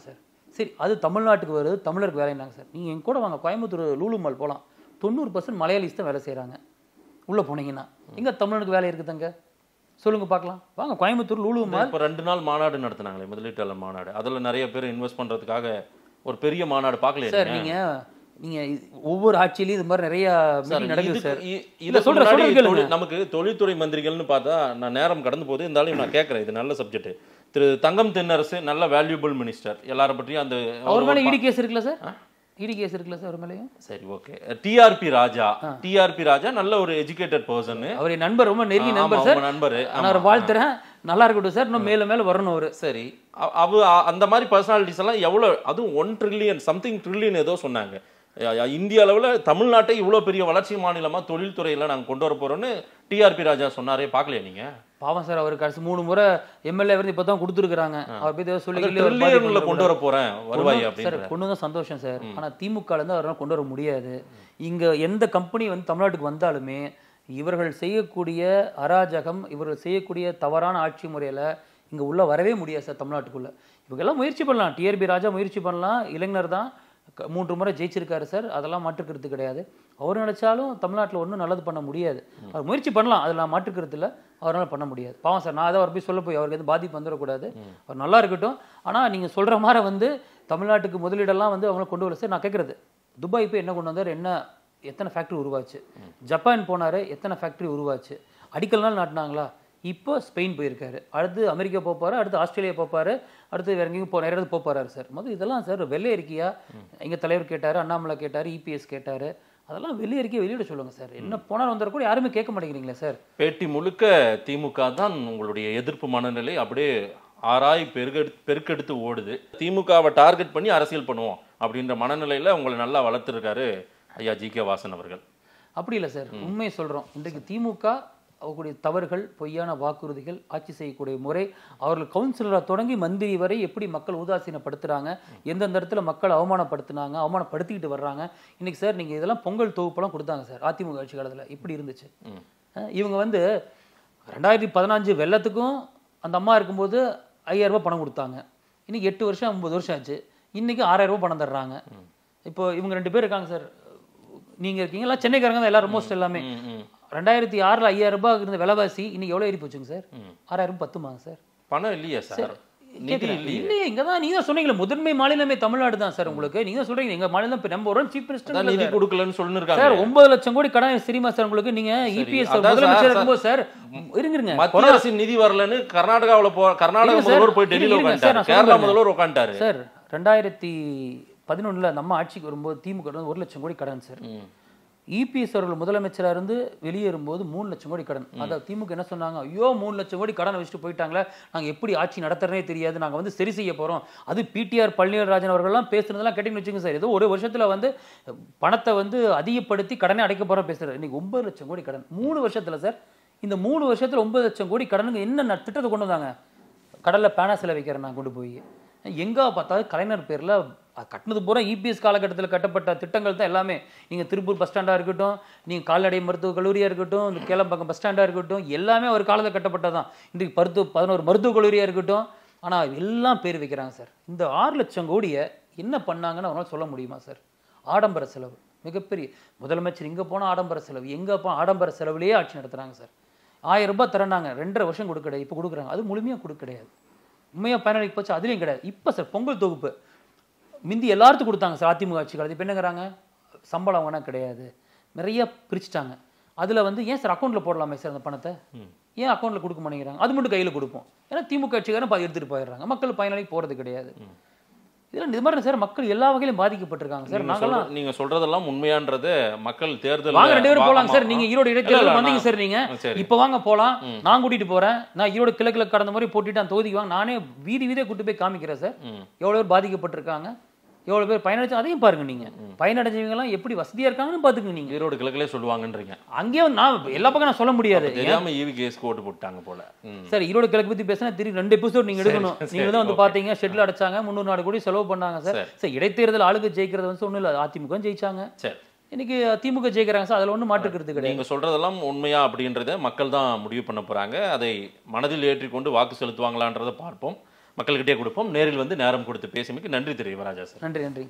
சரி அது தமிழ்நாட்டுக்கு வருது தமிழருக்கு வேலைன்னாங்க சார் நீங்கள் எங்க கூட வாங்க கோயம்புத்தூர் லூலு மால் போகலாம் தொண்ணூறு பர்சன்ட் மலையாளிஸ் தான் வேலை செய்கிறாங்க உள்ளே போனீங்கன்னா எங்கே தமிழனுக்கு வேலை இருக்குதுங்க சொல்லுங்க பார்க்கலாம் வாங்க கோயம்புத்தூர் லூலு மால் இப்போ ரெண்டு நாள் மாநாடு நடத்துனாங்களே முதலீட்டாளர் மாநாடு அதுல நிறைய பேர் இன்வெஸ்ட் பண்றதுக்காக ஒரு பெரிய மாநாடு பார்க்கலையா சார் நீங்க? நீங்க நீங்க இது- ஒவ்வொரு ஆட்சியிலையும் இது மாதிரி நிறைய சார், meeting நடக்குது இதுக்கு- சார் இ- இல்ல, இதை சொல்றேன், முன்னாடி சொல்றேன் கேளுங்க. தொழில் நமக்கு தொழில்துறை மந்திரிகள்னு பார்த்தா நான் நேரம் கடந்து போது இருந்தாலும் நான் கேட்கறேன் இது நல்ல சப்ஜெக்ட் திரு தங்கம் தென்னரசு நல்ல வேல்யூபிள் மினிஸ்டர் எல்லார பற்றியும் அந்த அவர் மேல இடி கேஸ் இருக்குல்ல சார் இடி கேஸ் இருக்குல்ல சார் அவர் மேலேயும் சரி okay TRP Raja TRP Raja நல்ல ஒரு எஜுகேட்டட் பர்சன் அவர் என் நண்பர் ரொம்ப நெருங்கிய நண்பர் சார் நண்பர் நான் அவரை வாழ்த்துறேன் நல்லா இருக்கட்டும் சார் இன்னும் மேல மேல வரணும் அவரு சரி அ- அவ அ- அந்த மாதிரி பர்சனாலிட்டிஸ் எல்லாம் எவ்வளோ அதுவும் ஒன் ட்ரில்லியன் சம்திங் ட்ரில்லியன் ஏதோ சொன்னாங்க அ- அ- இந்திய அளவில் தமிழ்நாட்டை இவ்வளோ பெரிய வளர்ச்சி மாநிலமாக தொழில்துறையில் நாங்கள் கொண்டு வர போகிறோன்னு டிஆர்பி ராஜா சொன்னாரே பார்க்கலையா நீங்கள் பாவம் சார் அவர் கடைசி மூணு முறை எம்எல்ஏ வந்து இப்போ தான் கொடுத்துருக்காங்க அவர் போய் ஏதோ சொல்லி கிள்ளி ஒரு பாதி ட்ரில்லியனில் கொண்டு வர போகிறேன் வருவாய் சார் அப்படின்ற கொண்டு வந்தா சந்தோஷம் சார் ஆனா திமுக இருந்து அவரால் கொண்டு வர முடியாது இங்க எந்த கம்பெனி வந்து தமிழ்நாட்டுக்கு வந்தாலுமே இவர்கள் செய்யக்கூடிய அராஜகம் இவர்கள் செய்யக்கூடிய தவறான ஆட்சி முறையில இங்க உள்ள வரவே முடியாது சார் தமிழ்நாட்டுக்குள்ள இவங்கெல்லாம் முயற்சி பண்ணலாம் டிஆர்பி ராஜா முயற்சி பண்ணலாம் இளைஞர் தான் க- மூன்று முறை ஜெயிச்சிருக்காரு சார் அதெல்லாம் மாற்றுக்கிறது கிடையாது அவர் நினைச்சாலும் தமிழ்நாட்டுல ஒன்றும் நல்லது பண்ண முடியாது அவர் முயற்சி பண்ணலாம் அதில் நான் மாற்றுக்கிறது இல்லை அவரால் பண்ண முடியாது பாவம் சார் நான் அதை அவர் போய் சொல்ல போய் அவருக்கு எதுவும் பாதிப்பு வந்துடக்கூடாது அவர் நல்லா இருக்கட்டும் ஆனா நீங்க சொல்ற மாதிரி வந்து தமிழ்நாட்டுக்கு முதலீடெல்லாம் வந்து அவங்கள கொண்டு வரல சார் நான் கேட்குறது துபாய் போய் என்ன கொண்டு வந்தார் என்ன எத்தனை ஃபேக்ட்ரி உருவாச்சு ஜப்பான் போனாரு எத்தனை ஃபேக்ட்ரி உருவாச்சு அடிக்கல் நாள் நாட்டினாங்களா இப்போ ஸ்பெயின் போயிருக்காரு அடுத்து அமெரிக்கா போப்பாரு அடுத்து ஆஸ்திரேலியா போப்பாரு அடுத்து வேற எங்கேயும் போ நிறைய இடத்துக்கு போப்பாரு சார் முதல்ல இதெல்லாம் சார் வெள்ளை அறிக்கையா எங்க தலைவர் கேட்டாரு அண்ணாமலை கேட்டாரு இபிஎஸ் கேட்டாரு அதெல்லாம் வெள்ளை அறிக்கையை வெளியிட சொல்லுங்க சார் என்ன போனால் வந்தால் கூட யாருமே கேட்க மாட்டேங்கிறீங்களா சார் பேட்டி முழுக்க திமுக தான் உங்களுடைய எதிர்ப்பு மனநிலை அப்படியே ஆராய் பெருகெடு பெருக்கெடுத்து ஓடுது திமுகவை டார்கெட் பண்ணி அரசியல் பண்ணுவோம் அப்படின்ற மனநிலையில உங்களை நல்லா வளர்த்துருக்காரு ஐயா ஜி கே வாசன் அவர்கள் அப்படி இல்லை சார் உண்மையை சொல்றோம் இன்றைக்கு திமுக அவர்களுடைய தவறுகள் பொய்யான வாக்குறுதிகள் ஆட்சி செய்யக்கூடிய முறை அவர்கள் கவுன்சிலராக தொடங்கி மந்திரி வரை எப்படி மக்கள் உதாசீனப்படுத்துறாங்க எந்தெந்த இடத்துல மக்கள் அவமானப்படுத்துனாங்க அவமானப்படுத்திக்கிட்டு வர்றாங்க இன்னைக்கு சார் நீங்க இதெல்லாம் பொங்கல் தொகுப்பெல்லாம் கொடுத்தாங்க சார் அதிமுக ஆட்சி காலத்துல இப்படி இருந்துச்சு அஹ் இவங்க வந்து ரெண்டாயிரத்தி பதினஞ்சு வெள்ளத்துக்கும் அந்த அம்மா இருக்கும்போது ஐயாயிரம் ரூபாய் பணம் கொடுத்தாங்க இன்னைக்கு எட்டு வருஷம் ஒன்பது வருஷம் ஆச்சு இன்னைக்கு ஆறாயிரம் ரூபாய் பணம் தர்றாங்க இப்போ இவங்க ரெண்டு பேர் இருக்காங்க சார் நீங்க இருக்கீங்களா சென்னைக்காரங்க தான் எல்லாரும் மோஸ்ட் எல்லாமே ரெண்டாயிரத்தி ஆறுல ஐயாயிரம் ரூபாய் இருந்த விலைவாசி இன்னைக்கு எவ்வளவு ஏறி போச்சுங்க சார் ஆறாயிரம் பத்துமாங்க சார் பணம் இல்லையா சார் நிதி கேட்குறேன். இல்லையே இல்லையே இங்க தான் நீங்க தான் சொன்னீங்களே முதன்மை மாநிலமே தமிழ்நாடு தான் சார் உங்களுக்கு நீங்க தான் சொல்றீங்க எங்க மாநிலம் இப்ப நம்பர் ஒன் சீஃப் அதான் நிதி மினிஸ்டர் கொடுக்கலன்னு சொல்லிருக்காங்க சார் ஒன்பது லட்சம் கோடி கடன் தெரியுமா சார் உங்களுக்கு நீங்க இபிஎஸ் அதான் முதலமைச்சர் சார், இருக்கும்போது சார் இருங்க இருங்க மத்திய அரசின் நிதி வரலன்னு கர்நாடகாவுல போ கர்நாடக இருங்க சார், முதல்வர் போய் டெல்லியில இருங்க சார், நான் உட்காந்துட்டாரு கேரளா சொல்றேன். முதல்வர் உட்காந்துட்டாரு சார் ரெண்டாயிரத்தி பதினொன்னுல நம்ம ஆட்சிக்கு வரும்போது திமுக வந்து ஒரு லட்சம் கோடி கடன் சார் இபிஎஸ் அவர்கள் முதலமைச்சரா இருந்து வெளியேறும்போது மூணு லட்சம் கோடி கடன் அதாவது திமுக என்ன சொன்னாங்க ஐயோ மூணு லட்சம் கோடி கடன் வச்சுட்டு போயிட்டாங்களே நாங்க எப்படி ஆட்சி நடத்துறதே தெரியாது நாங்க வந்து சரி செய்ய போறோம் அது பிடிஆர் பழனிராஜன் அவர்கள்லாம் பேசுனதெல்லாம் கேட்டீங்கன்னு வச்சுங்க சார் ஏதோ ஒரு வருஷத்துல வந்து பணத்தை வந்து அதிகப்படுத்தி கடனை அடைக்க போறோம் பேசுறாரு இன்னைக்கு ஒன்பது லட்சம் கோடி கடன் மூணு வருஷத்துல சார் இந்த மூணு வருஷத்துல ஒன்பது லட்சம் கோடி கடனுக்கு என்ன ந- திட்டத்தை கொண்டு வந்தாங்க கடல்ல பேனா சிலை வைக்கிறேன் நான் கொண்டு போய் எங்க பார்த்தாலும் கலைஞர் பேர்ல அது கட்டினது பூரா இபிஎஸ் காலகட்டத்தில் கட்டப்பட்ட திட்டங்கள் தான் எல்லாமே நீங்க திருப்பூர் பஸ் ஸ்டாண்டா இருக்கட்டும் நீங்க கால்நடை மருத்துவக் கல்லூரியா இருக்கட்டும் இந்த கேளம்பாக்கம் பஸ் ஸ்டாண்டா இருக்கட்டும் எல்லாமே ஒரு காலத்தில் கட்டப்பட்டதான் இன்றைக்கு மருத்துவ பதினோரு மருத்துவக் கல்லூரியா இருக்கட்டும் ஆனா எல்லாம் பேர் வைக்கிறாங்க சார் இந்த ஆறு லட்சம் கோடியை என்ன பண்ணாங்கன்னு அவங்களால சொல்ல முடியுமா சார் ஆடம்பர செலவு மிகப்பெரிய முதலமைச்சர் இங்க போனா ஆடம்பர செலவு எங்க போனா ஆடம்பர செலவுலயே ஆட்சி நடத்துறாங்க சார் ஆயிரம் ரூபாய் தரேனாங்க ரெண்டரை வருஷம் கொடுக்க கிடையாது இப்போ கொடுக்குறாங்க அது முழுமையா கொடுக்க கிடையாது உண்மையா பயனாளிக்கு போச்சு அதுலயும் கிடையாது இப்போ சார் பொங்கல் தொகுப்பு மிந்தி எல்லாத்துக்கும் கொடுத்தாங்க சார் அதிமுக ஆட்சி காலத்து இப்போ என்னங்கிறாங்க சம்பளம் வேணா கிடையாது நிறைய பிரிச்சுட்டாங்க அதுல வந்து ஏன் சார் அக்கௌண்ட்ல போடலாமே சார் அந்த பணத்தை ஏன் அக்கௌண்ட்ல கொடுக்க மாட்டேங்கிறாங்க அது மட்டும் கையில கொடுப்போம் ஏன்னா திமுக ஆட்சிக்காரன் பாதி எடுத்துட்டு போயிடுறாங்க மக்கள் பயனாளிக்கு போறது கிடையாது இதெல்லாம் இது மாதிரி சார் மக்கள் எல்லா வகையிலும் பாதிக்கப்பட்டிருக்காங்க சார் நீங்க நாங்கெல்லாம் சொல்ற- நீங்க சொல்றதெல்லாம் உண்மையான்றது மக்கள் தேர்தல் வாங்க ரெண்டு பேரும் போலாம் சார் நீங்க ஈரோடு இடைத்தேர்தல் வந்தீங்க நான்- சார் நீங்க சரி. இப்ப வாங்க போலாம் நான் கூட்டிட்டு போறேன் நான் ஈரோடு கிழக்குல கடந்த மாதிரி போட்டிட்டு அந்த தொகுதிக்கு வாங்க நானே வீதி வீதியா கூட்டு போய் காமிக்கிறேன் சார் எவ்வளவு பேர் பாதிக்கப்பட்டிருக்காங்க எவ்வளவு பேர் பயனடைச்சு அதையும் பாருங்க நீங்க பயனடைஞ்சவங்க எல்லாம் எப்படி வசதியா இருக்காங்கன்னு பாத்துக்கங்க நீங்க ஈரோடு கிழக்கிலே சொல்லுவாங்கன்றீங்க அங்கேயே வந்து நான் எல்லா பக்கம் நான் சொல்ல முடியாது தெரியாம ஈவி கேஸ்க்கு ஓட்டு போட்டாங்க போல ம். சார் ஈரோடு கிழக்கு பத்தி பேசினா திரு ரெண்டு எபிசோட் நீங்க எடுக்கணும் நீங்க தான் வந்து பாத்தீங்க ஷெட்ல அடைச்சாங்க முந்நூறு நாடு கோடி செலவு பண்ணாங்க சார் சார் இடைத்தேர்தல் ஆளுக்கு ஜெயிக்கிறது வந்து ஒண்ணும் இல்ல அதிமுக ஜெயிச்சாங்க சரி இன்னைக்கு திமுக ஜெயிக்கிறாங்க சார் அதுல ஒண்ணும் மாற்றுக்கிறது கிடையாது நீங்க சொல்றதெல்லாம் உண்மையா அப்படின்றத மக்கள் தான் முடிவு பண்ண போறாங்க அதை மனதில் ஏற்றிக்கொண்டு வாக்கு செலுத்துவாங்களான்றதை பார்ப்போம் மக்கள்கிட்டே கொடுப்போம் நேரில் வந்து நேரம் கொடுத்து பேசியமைக்கு நன்றி திரு யுவராஜா சார் நன்றி நன்றி